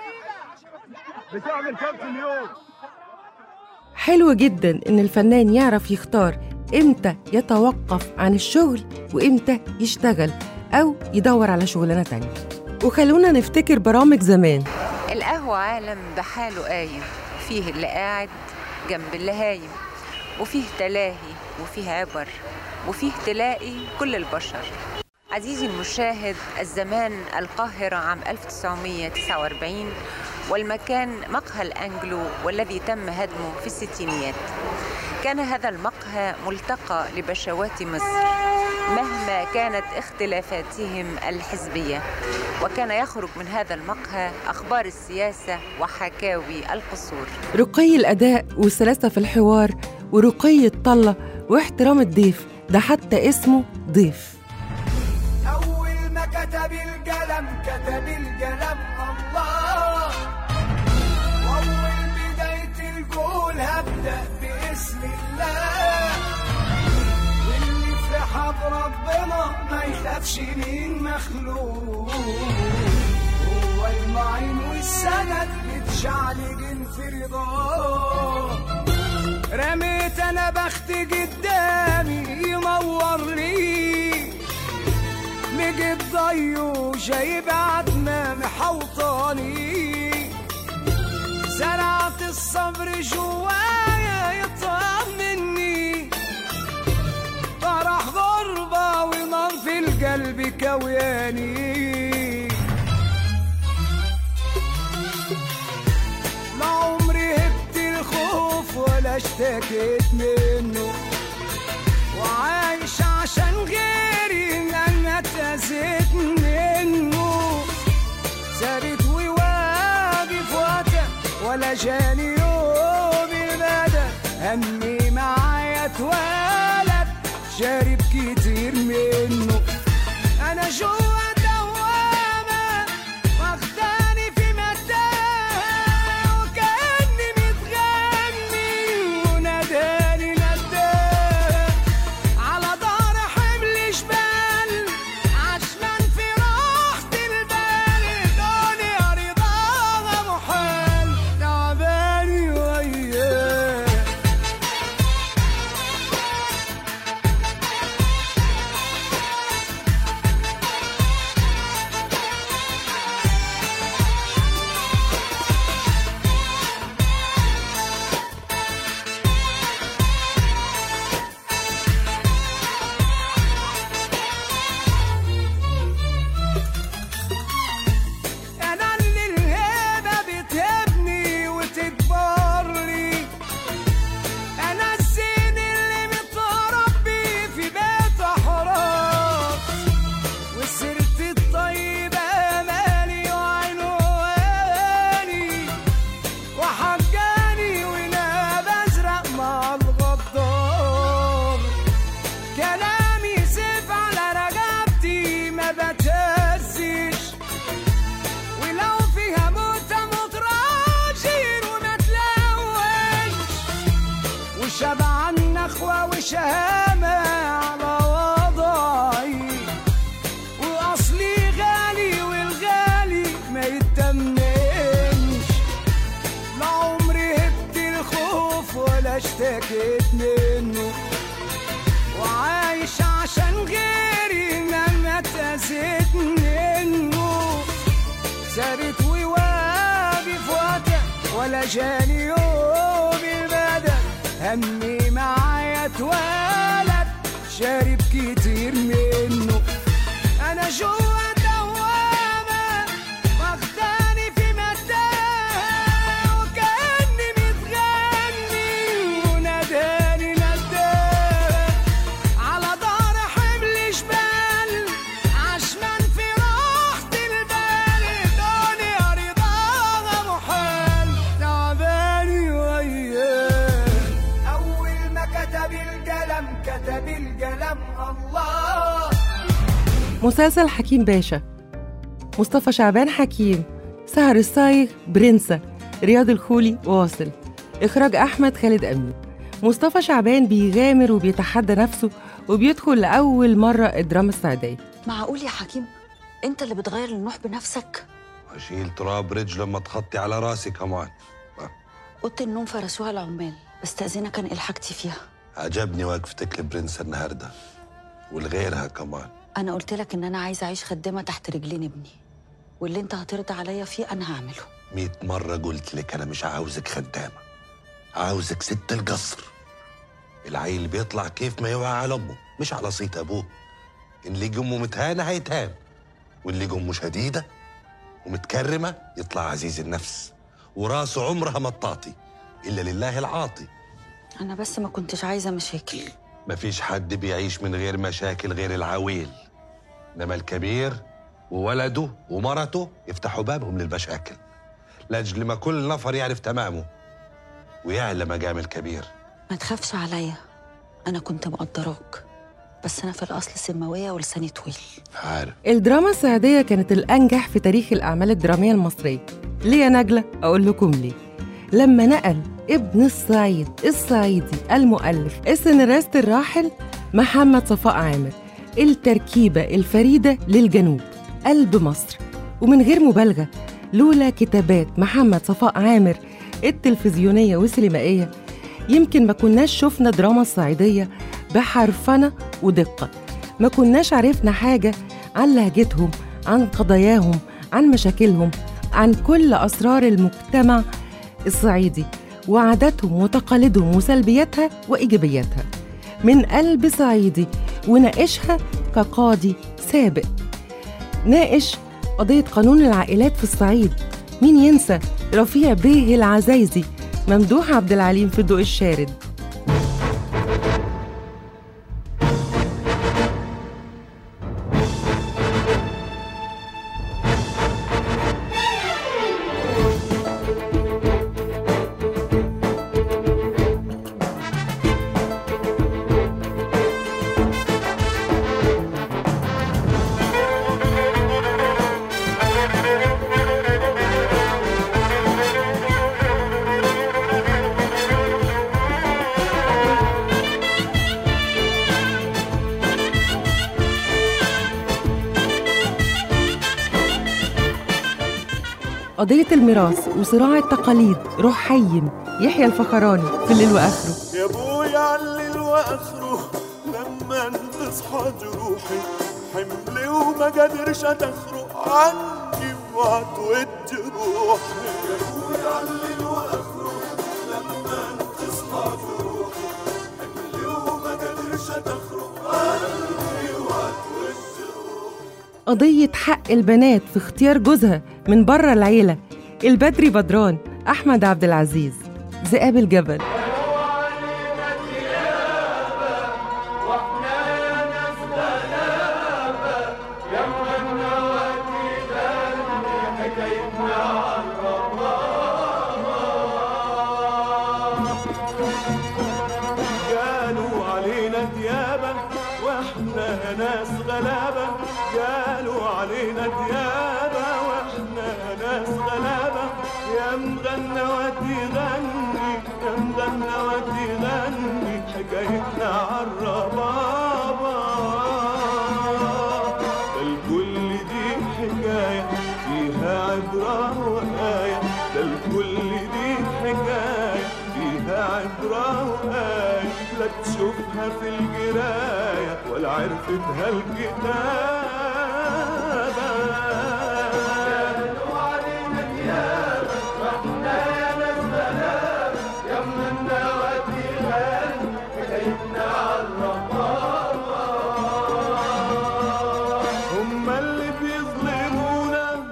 بتعمل كام في اليوم؟ حلو جدا إن الفنان يعرف يختار إمتى يتوقف عن الشغل وإمتى يشتغل أو يدور على شغلانة تانية وخلونا نفتكر برامج زمان القهوة عالم بحاله قايم فيه اللي قاعد جنب اللي هايم وفيه تلاهي وفيه عبر وفيه تلاقي كل البشر عزيزي المشاهد الزمان القاهرة عام 1949 والمكان مقهى الأنجلو والذي تم هدمه في الستينيات كان هذا المقهى ملتقى لبشوات مصر مهما كانت اختلافاتهم الحزبية وكان يخرج من هذا المقهى أخبار السياسة وحكاوي القصور رقي الأداء والسلاسة في الحوار ورقي الطلة واحترام الضيف ده حتى اسمه ضيف أول ما كتب القلم كتب القلم الله وأول بداية القول هبدأ باسم الله واللي في رحاب ربنا ما يخافش من مخلوق هو المعين والسند متشعلقين في رضاه رميت انا بخت قدامي ينور لي لقيت ضيو شايب عتمة محوطاني زرعت الصبر جوايا يطمني فرح غربة ونار في القلب كوياني لا عمري هبت الخوف ولا اشتكيت منه وعايش عشان غيري ان انا اتأذيت منه ثابت وواقف وقتها ولا جاني يوم البدا همي معايا اتولد شارب كتير منه انا جوا دوامة واخداني في متاهة وكأني متغني وناداني نداها على ظهر حمل جبال عشمان في راحة البال دنيا رضاها محال تعباني وياه انا اللي الهبه بتهبني وتكبر لي انا الزين اللي متربي في بيت احرار وسيرت الطيبه مالي وعنواني وحجاني وناب ازرق مع الغدار كلامي سيف على رقبتي ما بتهزش ولو فيها موت اموت راجل وما تلوش وشبع النخوة وشهامة على وضعي وأصلي غالي والغالي ما يتمنش لا عمري هبت الخوف ولا اشتكيت منه وعايش عشان غيري ما اتأذيت منه ثابت وواقف وقتها ولا جاني يوم البدل همي معايا اتولد شارب كتير منه انا جوا دوامة واخداني في متاهة وكأني متغني وناداني نداها على ظهر حمل جبال عشمان في راحة البال دنيا رضاها محال تعباني وياه أول ما كتب القلم كتب القلم الله مسلسل حكيم باشا مصطفى شعبان حكيم سهر الصايغ برنسة رياض الخولي واصل إخراج أحمد خالد أمين مصطفى شعبان بيغامر وبيتحدى نفسه وبيدخل لأول مرة الدراما السعودية معقول يا حكيم انت اللي بتغير النوح بنفسك اشيل تراب رجل لما تخطي على راسي كمان اوضه النوم فرشوها العمال بستأذنك انقل حاجتي فيها عجبني وقفتك لبرنس النهارده ولغيرها كمان انا قلت لك ان انا عايزه اعيش خدامه تحت رجلين ابني واللي انت هترضى عليا فيه انا هعمله مئة مرة قلت لك أنا مش عاوزك خدامة عاوزك ست القصر العيل بيطلع كيف ما يوعى على أمه مش على صيت أبوه إن لقي أمه متهانة هيتهان واللي لقي أمه شديدة ومتكرمة يطلع عزيز النفس وراسه عمرها ما تطاطي إلا لله العاطي انا بس ما كنتش عايزه مشاكل مفيش حد بيعيش من غير مشاكل غير العويل انما الكبير وولده ومرته يفتحوا بابهم للمشاكل لاجل ما كل نفر يعرف تمامه ويعلى مقام الكبير ما تخافش عليا انا كنت مقدراك بس انا في الاصل سماويه ولساني طويل عارف الدراما السعودية كانت الأنجح في تاريخ الأعمال الدرامية المصرية ليه يا نجلة؟ أقول لكم ليه لما نقل ابن الصعيد الصعيدي المؤلف السيناريست الراحل محمد صفاء عامر التركيبة الفريدة للجنوب قلب مصر ومن غير مبالغة لولا كتابات محمد صفاء عامر التلفزيونية والسينمائية يمكن ما كناش شفنا دراما الصعيدية بحرفنة ودقة ما كناش عرفنا حاجة عن لهجتهم عن قضاياهم عن مشاكلهم عن كل أسرار المجتمع الصعيدي وعاداتهم وتقاليدهم وسلبياتها وإيجابياتها من قلب صعيدي وناقشها كقاضي سابق ناقش قضية قانون العائلات في الصعيد مين ينسى رفيع بيه العزايزي ممدوح عبد العليم في الضوء الشارد قضية الميراث وصراع التقاليد روح حيم يحيى الفخراني في الليل وآخره يا ابويا علل واخره لما تصحى جروحي حملي وما قادرش اتخرق عني وعتود جروحي يا ابويا علل واخره لما تصحى جروحي حملي وما قادرش اتخرق عني وعتود قضية حق البنات في اختيار جوزها من بره العيلة البدري بدران أحمد عبد العزيز ذئاب الجبل قالوا علينا ديابة واحنا ناس غلابة قالوا علينا ديابة واحنا ناس غلابة يا مغنى ودي غني يا مغنى ودي غني حكايتنا عالربابة ده الكل دي حكاية فيها عبرة وآية ده الكل دي حكاية فيها عبرة وآية لا تشوفها في القراية ولا عرفتها الكتابة هم اللي بيظلمونا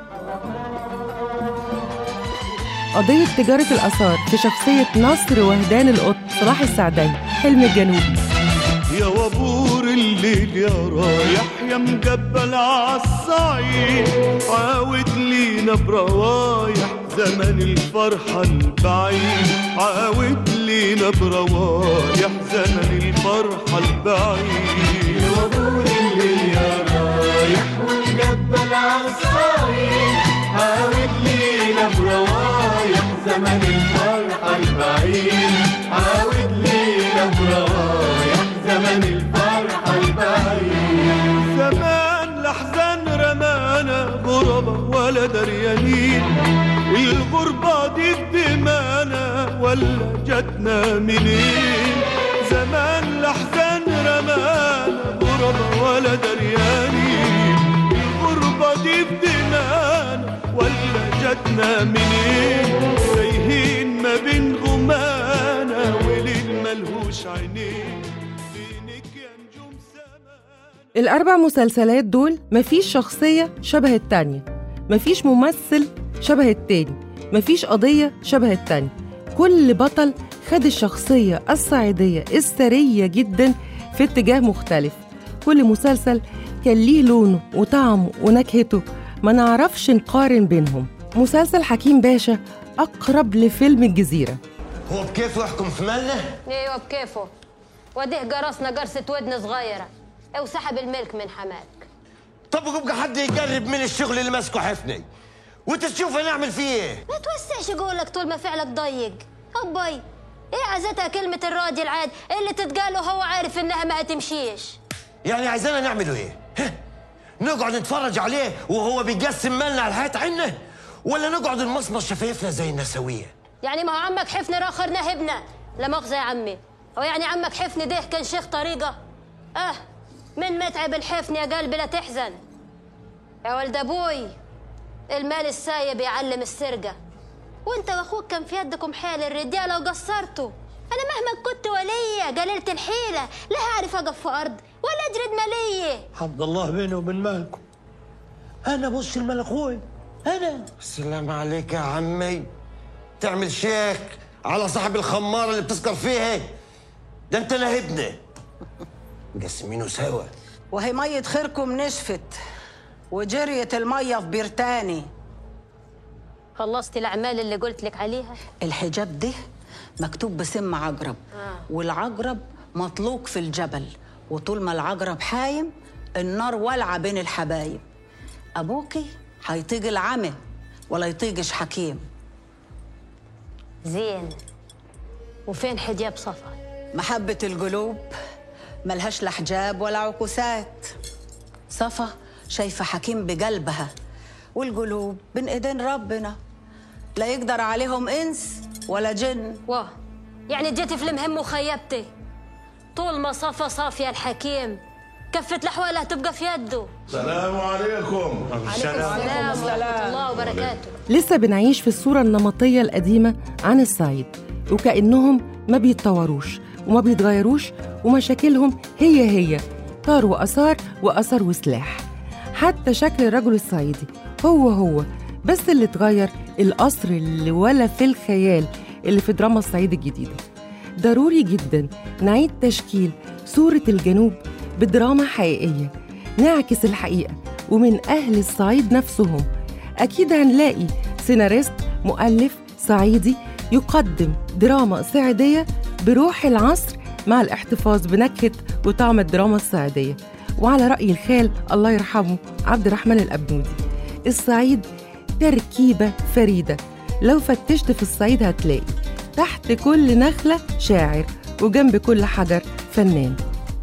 قضية تجارة الآثار في شخصية نصر وهدان القط صلاح السعداني حلم الجنوب يا وبور الليل يا رايح يا مقبل عالصعيد عاود لينا بروايح زمن الفرحة البعيد عاود لينا بروايح زمن الفرحة البعيد يا وبور الليل يا رايح ومقبل عالصعيد عاود لينا بروايح زمن الفرحة البعيد عاود لينا بروايح زمن الفرحة البعيد زمان لحزن رمانا غربة ولا دريانين الغربة دي بدمانا ولا جاتنا منين زمان لحزن رمانا غربة ولا دريانين الغربة دي بدمانا ولا جاتنا منين تايهين ما بين غمانا وليل ملهوش عينين الأربع مسلسلات دول مفيش شخصية شبه التانية مفيش ممثل شبه التاني مفيش قضية شبه التانية كل بطل خد الشخصية الصعيدية الثرية جدا في اتجاه مختلف كل مسلسل كان ليه لونه وطعمه ونكهته ما نعرفش نقارن بينهم مسلسل حكيم باشا أقرب لفيلم الجزيرة هو بكيفه يحكم في مالنا؟ ايوه بكيفه وديه جرسنا جرسة ودن صغيرة وسحب الملك من حماك طب يبقى حد يقرب من الشغل اللي ماسكه حفني وانت تشوف نعمل فيه ايه؟ ما توسعش قولك طول ما فعلك ضيق أباي ايه عزتها كلمة الراجل عاد اللي تتقال وهو عارف انها ما تمشيش يعني عايزانا نعمله ايه؟ ها؟ نقعد نتفرج عليه وهو بيقسم مالنا على الحياة عنا؟ ولا نقعد نمصمص شفايفنا زي النسوية؟ يعني ما هو عمك حفني راخر نهبنا لا مؤاخذة يا عمي هو يعني عمك حفني ده كان شيخ طريقة اه من متعب الحفن يا قلبي لا تحزن يا ولد ابوي المال السايب يعلم السرقة وانت واخوك كان في يدكم حيل الرجالة وقصرتوا انا مهما كنت ولية قليلة الحيلة لا اعرف اقف في ارض ولا اجرد مالية حد الله بيني وبين مالكم انا بص المال اخوي انا السلام عليك يا عمي تعمل شيخ على صاحب الخمارة اللي بتسكر فيها ده انت نهبنا مقسمينه سوا وهي مية خيركم نشفت وجريت المية في بير تاني خلصتي الاعمال اللي قلت لك عليها الحجاب ده مكتوب بسم عقرب آه. والعقرب مطلوق في الجبل وطول ما العقرب حايم النار والعة بين الحبايب أبوكي هيطيق العمى ولا يطيقش حكيم زين وفين حجاب صفا محبة القلوب ملهاش لا حجاب ولا عكوسات صفا شايفة حكيم بقلبها والقلوب بين ايدين ربنا لا يقدر عليهم انس ولا جن واه يعني جيتي في المهم وخيبتي طول ما صفا صافية الحكيم كفة الأحوال هتبقى في يده السلام عليكم عليكم السلام ورحمة الله وبركاته لسه بنعيش في الصورة النمطية القديمة عن الصعيد وكأنهم ما بيتطوروش وما بيتغيروش ومشاكلهم هي هي طار وأثار وأثر وسلاح حتى شكل الرجل الصعيدي هو هو بس اللي اتغير القصر اللي ولا في الخيال اللي في دراما الصعيد الجديدة ضروري جدا نعيد تشكيل صورة الجنوب بدراما حقيقية نعكس الحقيقة ومن أهل الصعيد نفسهم أكيد هنلاقي سيناريست مؤلف صعيدي يقدم دراما صعيدية بروح العصر مع الاحتفاظ بنكهة وطعم الدراما الصعيدية وعلى رأي الخال الله يرحمه عبد الرحمن الأبنودي الصعيد تركيبة فريدة لو فتشت في الصعيد هتلاقي تحت كل نخلة شاعر وجنب كل حجر فنان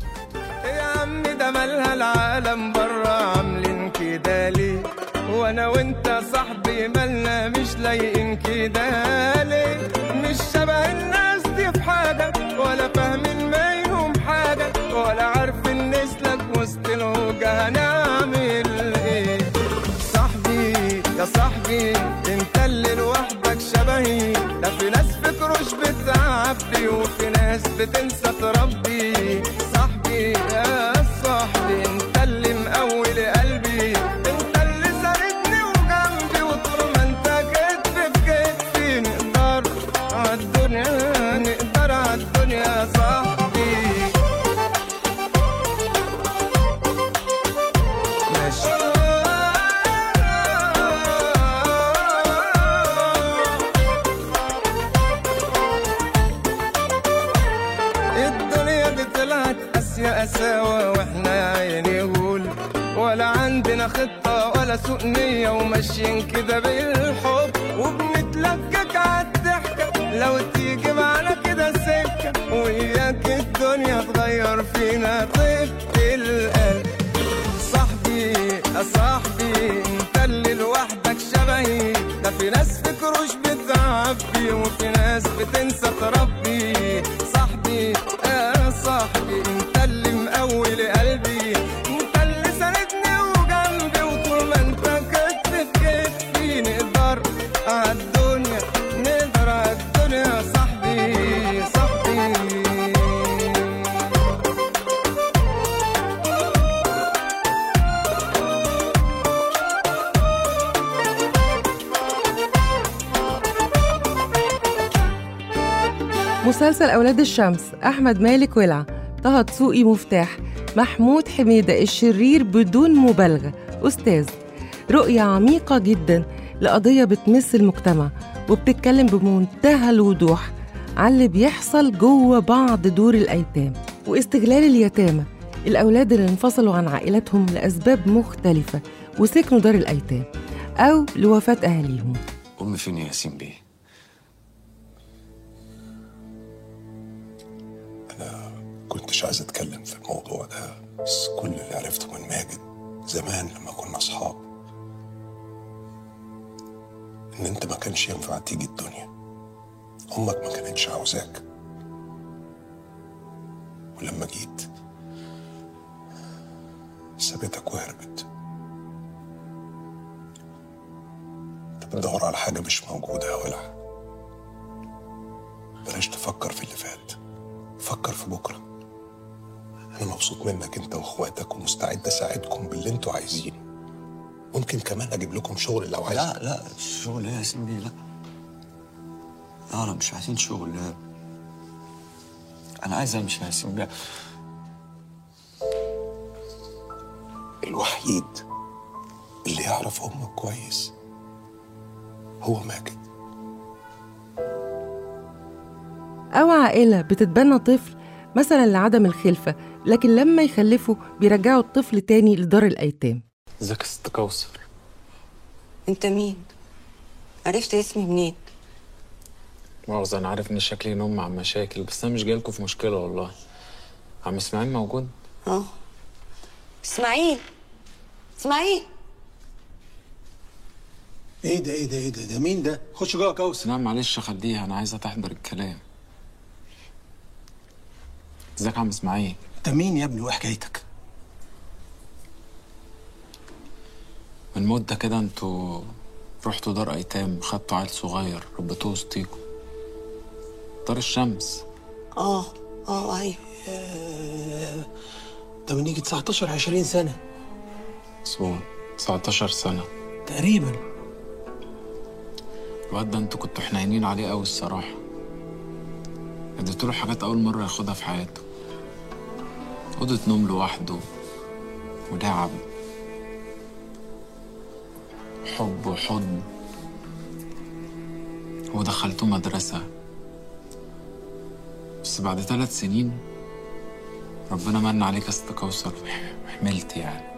يا عم ده مالها العالم برا عاملين كده ليه وانا وانت صاحبي مالنا مش لايقين كده ليه مش شبه الناس دي في حاجه ولا فاهمين منهم حاجه ولا عارفين نسلك وسط الهوجه هنعمل ايه صاحبي يا صاحبي انت اللي لوحدك شبهي ده في ناس فكروش بتعبي وفي ناس بتنسى تربي صاحبي يا صاحبي انت اللي مقول قلبي انت اللي ساندني وجنبي وطول ما انت كتف في كتفي نقدر عالدنيا نقدر عالدنيا يا صاحبي ماشي الدنيا دي طلعت قاسية قساوة واحنا يا عيني غول ولا عندنا خطة ولا سوء نية وماشيين كده بالحب وبنتلكك عالضحكة لو تيجي معانا كده سكة وإياك الدنيا تغير فينا طيبة القلب صاحبي يا صاحبي انت اللي لوحدك شبهي ده في ناس فكروش بتعبي وفي ناس بتنسى تربي صاحبي يا صاحبي انت اللي مقول قلبي انت اللي ساندني وجنبي وطول ما انت كتف في كتفي نقدر عالدنيا نقدر عالدنيا يا صاحبي صاحبي مسلسل أولاد الشمس أحمد مالك ولع طه دسوقي مفتاح محمود حميدة الشرير بدون مبالغة أستاذ رؤية عميقة جدا لقضية بتمس المجتمع وبتتكلم بمنتهى الوضوح عن اللي بيحصل جوه بعض دور الأيتام واستغلال اليتامى الأولاد اللي انفصلوا عن عائلاتهم لأسباب مختلفة وسكنوا دار الأيتام أو لوفاة أهاليهم أمي فين يا ياسين بيه؟ كنتش عايز اتكلم في الموضوع ده بس كل اللي عرفته من ماجد زمان لما كنا اصحاب ان انت ما كانش ينفع تيجي الدنيا امك ما كانتش عاوزاك ولما جيت سابتك وهربت انت بتدور على حاجة مش موجودة يا ولع بلاش تفكر في اللي فات فكر في بكرة أنا مبسوط منك أنت وإخواتك ومستعد أساعدكم باللي أنتوا عايزينه ممكن كمان أجيب لكم شغل لو عايز لا لا الشغل ايه يا ياسين بيه لا لا لا مش عايزين شغل لا انا عايز امشي يا ياسين بيه الوحيد اللي يعرف أمك كويس هو ماجد أو عائلة بتتبنى طفل مثلا لعدم الخلفة لكن لما يخلفوا بيرجعوا الطفل تاني لدار الأيتام ازيك يا ست كوثر انت مين عرفت اسمي منين مؤاخذة أنا عارف إن شكلي نوم عن مشاكل بس أنا مش جايلكوا في مشكلة والله عم إسماعيل موجود؟ اه اسماعيل اسماعيل إيه ده إيه ده إيه ده ده مين ده؟ خش جوه كوثر لا معلش خليها أنا عايزة تحضر الكلام ازيك يا عم إسماعيل؟ انت مين يا ابني وحكايتك من مدة كده انتوا رحتوا دار أيتام خدتوا عيل صغير ربيتوه وسطيكوا دار الشمس اه اه ايوه ده من يجي 19 20 سنة مظبوط 19 سنة تقريبا الواد ده انتوا كنتوا حنينين عليه قوي الصراحة اديتوا له حاجات أول مرة ياخدها في حياته أوضة نوم لوحده ولعب حب وحضن ودخلته مدرسة بس بعد ثلاث سنين ربنا من عليك يا ست كوثر وحملت يعني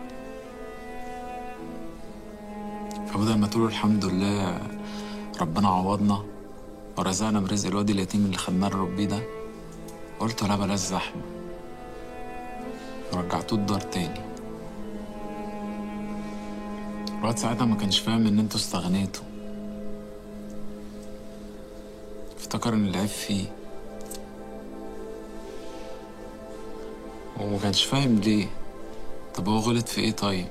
فبدل ما تقولوا الحمد لله ربنا عوضنا ورزقنا برزق الواد اليتيم اللي خدناه نربيه ده قلت لا بلاش زحمة ورجعتوه الدار تاني الواد ساعتها ما كانش فاهم ان انتوا استغنيتوا افتكر ان العيب فيه وما كانش فاهم ليه طب هو غلط في ايه طيب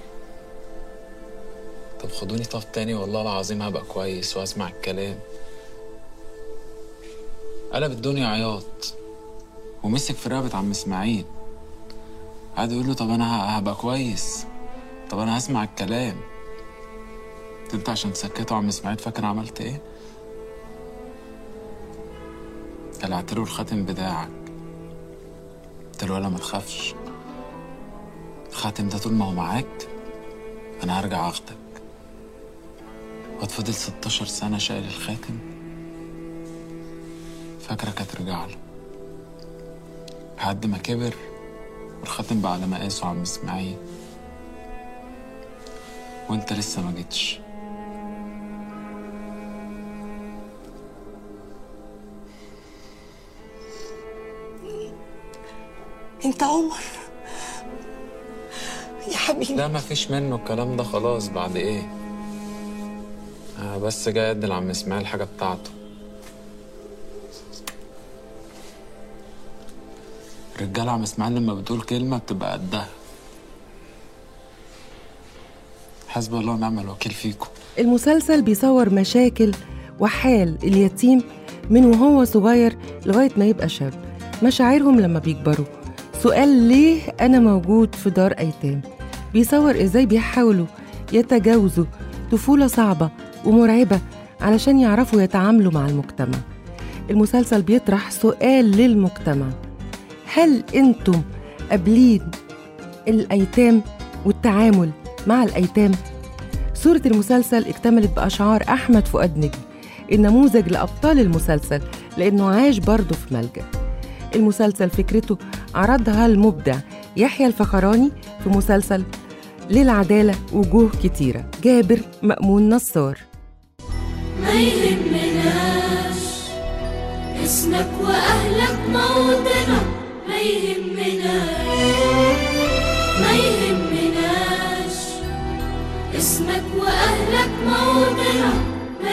طب خدوني طف تاني والله العظيم هبقى كويس واسمع الكلام قلب الدنيا عياط ومسك في رقبة عم اسماعيل قعد يقول له طب انا ه- هبقى كويس طب انا هسمع الكلام انت عشان تسكته عم اسماعيل فاكر عملت ايه قلعت له الخاتم بتاعك قلت له ولا ما تخافش الخاتم ده طول ما هو معاك انا هرجع اخدك واد فضل 16 سنة شايل الخاتم فاكرك هترجع له لحد ما كبر والخاتم بقى على مقاسه عم اسماعيل وانت لسه ما جيتش انت عمر يا حبيبي لا ما فيش منه الكلام ده خلاص بعد ايه آه بس جاي ادي لعم اسماعيل الحاجة بتاعته رجالة عم اسماعيل لما بتقول كلمة بتبقى قدها حسبي الله ونعم الوكيل فيكم المسلسل بيصور مشاكل وحال اليتيم من وهو صغير لغاية ما يبقى شاب مشاعرهم لما بيكبروا سؤال ليه أنا موجود في دار أيتام بيصور إزاي بيحاولوا يتجاوزوا طفولة صعبة ومرعبة علشان يعرفوا يتعاملوا مع المجتمع المسلسل بيطرح سؤال للمجتمع هل أنتم قابلين الأيتام والتعامل مع الأيتام؟ صورة المسلسل اكتملت بأشعار أحمد فؤاد نجم النموذج لأبطال المسلسل لأنه عاش برضه في ملجأ المسلسل فكرته عرضها المبدع يحيى الفخراني في مسلسل للعدالة وجوه كتيرة جابر مأمون نصار ما يهمناش اسمك واهلك موطنك ما يهمناش ما يهمناش اسمك واهلك موطنك ما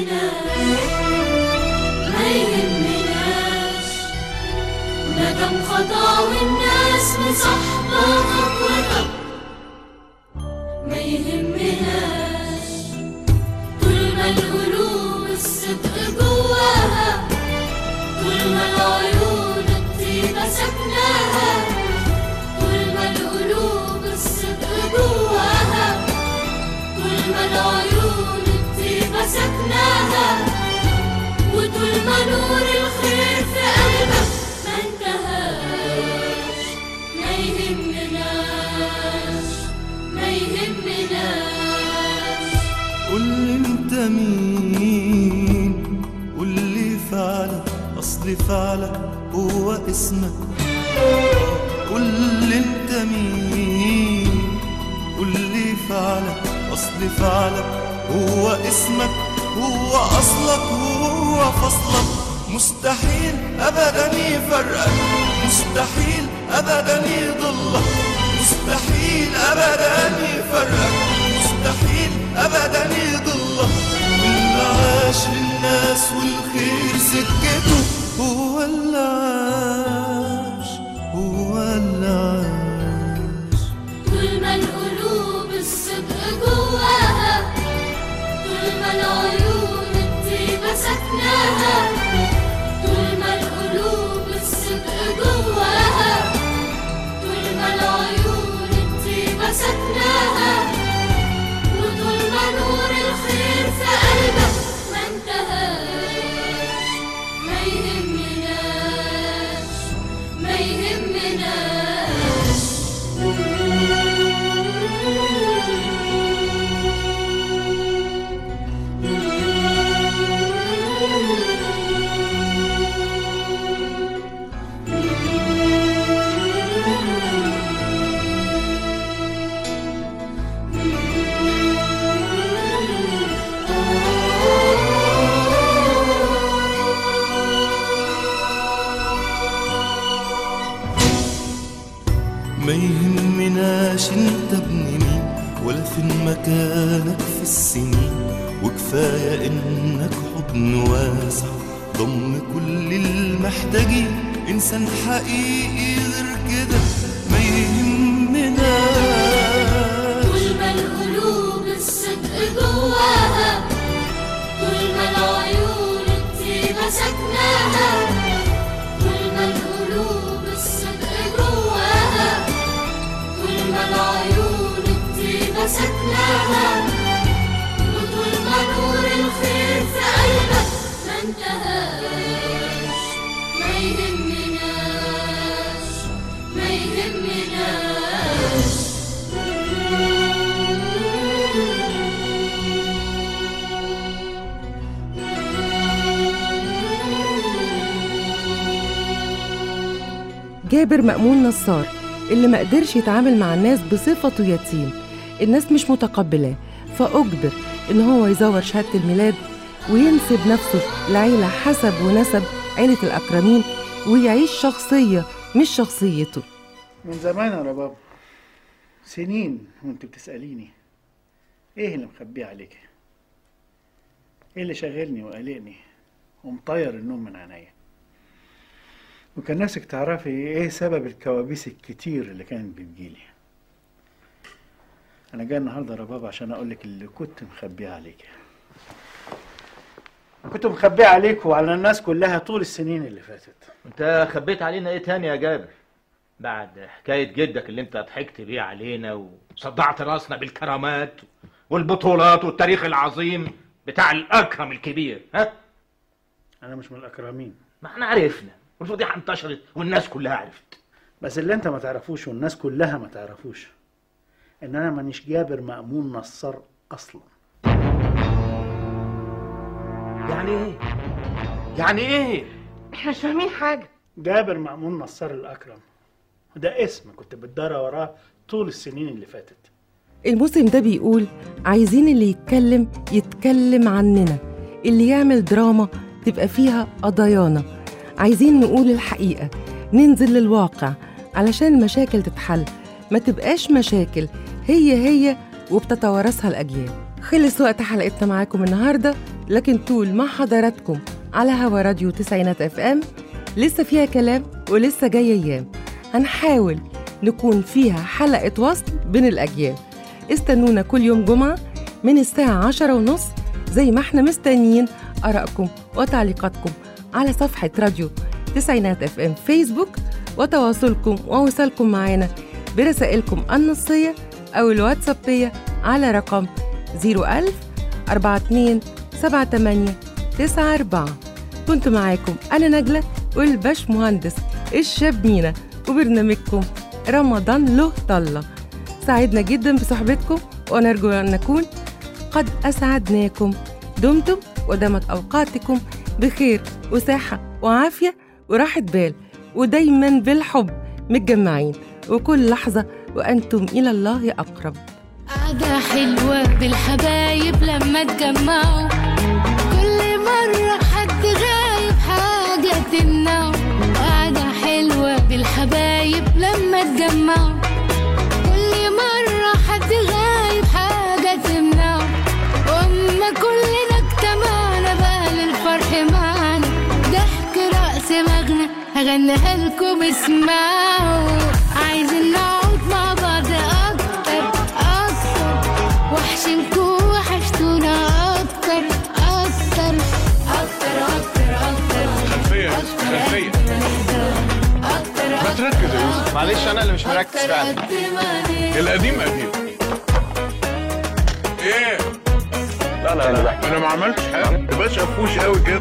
يهمناش ما يهمناش مادام الوضع والناس مصاحبة خطوتك ما يهمناش طول ما القلوب الصدق جواها طول ما العيون الطيبة سكناها طول ما القلوب الصدق جواها طول ما العيون الطيبة سكناها وطول ما نور الخير في قلبك ما انتهاش ما يهمناش ما يهمناش قول لي انت مين قول لي فعلك اصل فعلك هو اسمك قول لي انت مين قول لي فعلك اصل فعلك هو اسمك هو اصلك هو فصلك مستحيل ابدا يفرقك مستحيل ابدا يضلك مستحيل ابدا يفرقك مستحيل ابدا يضلك واللي عاش للناس والخير سكته هو اللي عاش هو اللي عاش طول ما القلوب الصدق جواها طول ما العيون الطيبة سكناها طول ما القلوب الصدق جواها طول ما العيون الطيبة سكناها وطول ما نور الخير في قلبك ما انتهاش ما يهمناش ما يهمناش ما يهمناش انت ابن مين ولا فين مكانك في السنين وكفاية انك حضن واسع ضم كل المحتاجين انسان حقيقي غير كده ما يهمناش طول ما القلوب الصدق جواها طول ما العيون الطيبة سكناها طول ما القلوب الصدق جواها طول ما العيون الطيبة سكناها وطول ما نور الخير في قلبك ما انتهاش ما يهمناش ما يهمناش جابر مأمون نصار اللي ما قدرش يتعامل مع الناس بصفته يتيم الناس مش متقبلاه فأجبر إن هو يزور شهادة الميلاد وينسب نفسه لعيلة حسب ونسب عيلة الأكرمين ويعيش شخصية مش شخصيته من زمان يا رباب سنين وانت بتسأليني ايه اللي مخبيه عليك ايه اللي شاغلني وقلقني ومطير النوم من عينيا وكان نفسك تعرفي ايه سبب الكوابيس الكتير اللي كانت بتجيلي انا جاي النهارده يا رباب عشان اقولك اللي كنت مخبيه عليك كنت مخبيه عليك وعلى الناس كلها طول السنين اللي فاتت انت خبيت علينا ايه تاني يا جابر بعد حكاية جدك اللي انت ضحكت بيه علينا وصدعت راسنا بالكرامات والبطولات والتاريخ العظيم بتاع الأكرم الكبير ها انا مش من الاكرمين ما احنا عرفنا والفضيحة انتشرت والناس كلها عرفت بس اللي انت ما تعرفوش والناس كلها ما تعرفوش ان انا مانيش جابر مأمون نصار اصلا يعني ايه يعني ايه احنا مش فاهمين حاجه جابر مأمون نصار الاكرم وده اسم كنت بتدارى وراه طول السنين اللي فاتت الموسم ده بيقول عايزين اللي يتكلم يتكلم عننا اللي يعمل دراما تبقى فيها قضايانا عايزين نقول الحقيقة ننزل للواقع علشان المشاكل تتحل ما تبقاش مشاكل هي هي وبتتوارثها الأجيال خلص وقت حلقتنا معاكم النهاردة لكن طول مع حضراتكم على هوا راديو تسعينات اف ام لسه فيها كلام ولسه جاية أيام هنحاول نكون فيها حلقة وصل بين الأجيال استنونا كل يوم جمعة من الساعة عشرة ونص زي ما احنا مستنيين آرائكم وتعليقاتكم على صفحة راديو تسعينات اف ام فيسبوك وتواصلكم ووصالكم معنا برسائلكم النصية أو الواتسابية على رقم 01000 42 78 94 كنت معاكم أنا نجلة والباش مهندس الشاب مينا وبرنامجكم رمضان له طلة سعدنا جدا بصحبتكم ونرجو أن نكون قد أسعدناكم دمتم ودامت أوقاتكم بخير وصحة وعافية وراحة بال ودايما بالحب متجمعين وكل لحظة وأنتم إلى الله أقرب قعدة حلوة بالحبايب لما اتجمعوا كل مرة حد غايب حاجة تمنعه قعدة حلوة بالحبايب لما اتجمعوا كل مرة حد غايب حاجة تمنعه وأما كلنا اجتمعنا بقى للفرح معانا ضحك رقص مغنى هغنيها لكم اسمعوا عايزين نقعد مع بعض أكتر أكتر وحشنكوا وحشتونا أكتر أكتر أكتر أكتر أكتر خلفية خلفية ما تركز يا يوسف معلش انا اللي مش مركز فعلا القديم قديم ايه لا لا لا انا ما عملتش حاجه تبقاش قفوش قوي كده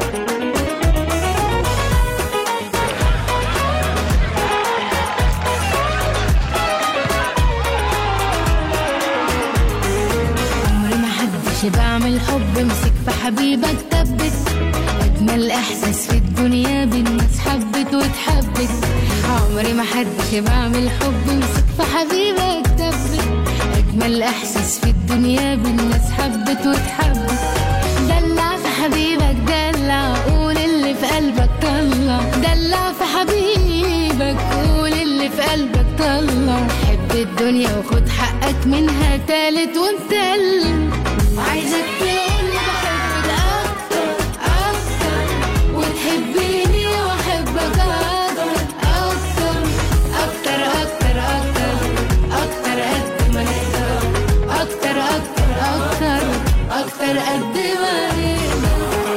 عمري ما حدش بعمل حب امسك في حبيبك ثبت اجمل احساس في الدنيا بالناس حبت واتحبت عمري ما حدش بعمل حب امسك في حبيبك ثبت اجمل احساس في الدنيا بالناس حبت واتحبت دلع في حبيبك دلع قول اللي في قلبك طلع دلع في حبيبك قول اللي في قلبك طلع حب الدنيا وخد حقك منها تالت ومتلت عايزك تقولي بحبك اكتر اكتر وتحبيني واحبك اكتر اكتر اكتر اكتر اكتر اكتر قد ما نقدر اكتر اكتر اكتر اكتر قد ما نقدر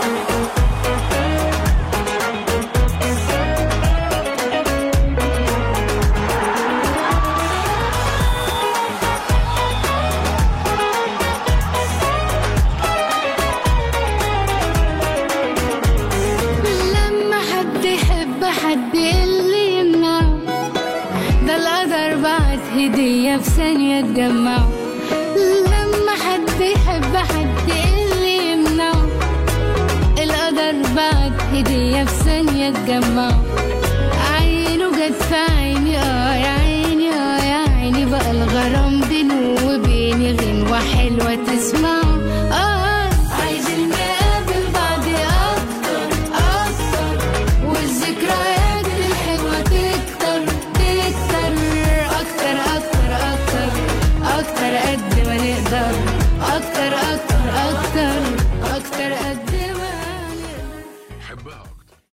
لما حد يحب حد اللي يمنعه ده القدر بعت هدية في ثانية تجمعه لما حد يحب حد اللي يمنعه القدر بعت هدية في ثانية تجمعه عينه جت في عيني اه يا عيني اه يا عيني بقى الغرام بينه وبيني غنوة حلوة تسمعه اه عايزين نقابل بعض اكتر اكتر والذكريات الحلوة تكتر تكتر اكتر اكتر اكتر اكتر قد ما نقدر اكتر اكتر اكتر اكتر قد ما حبها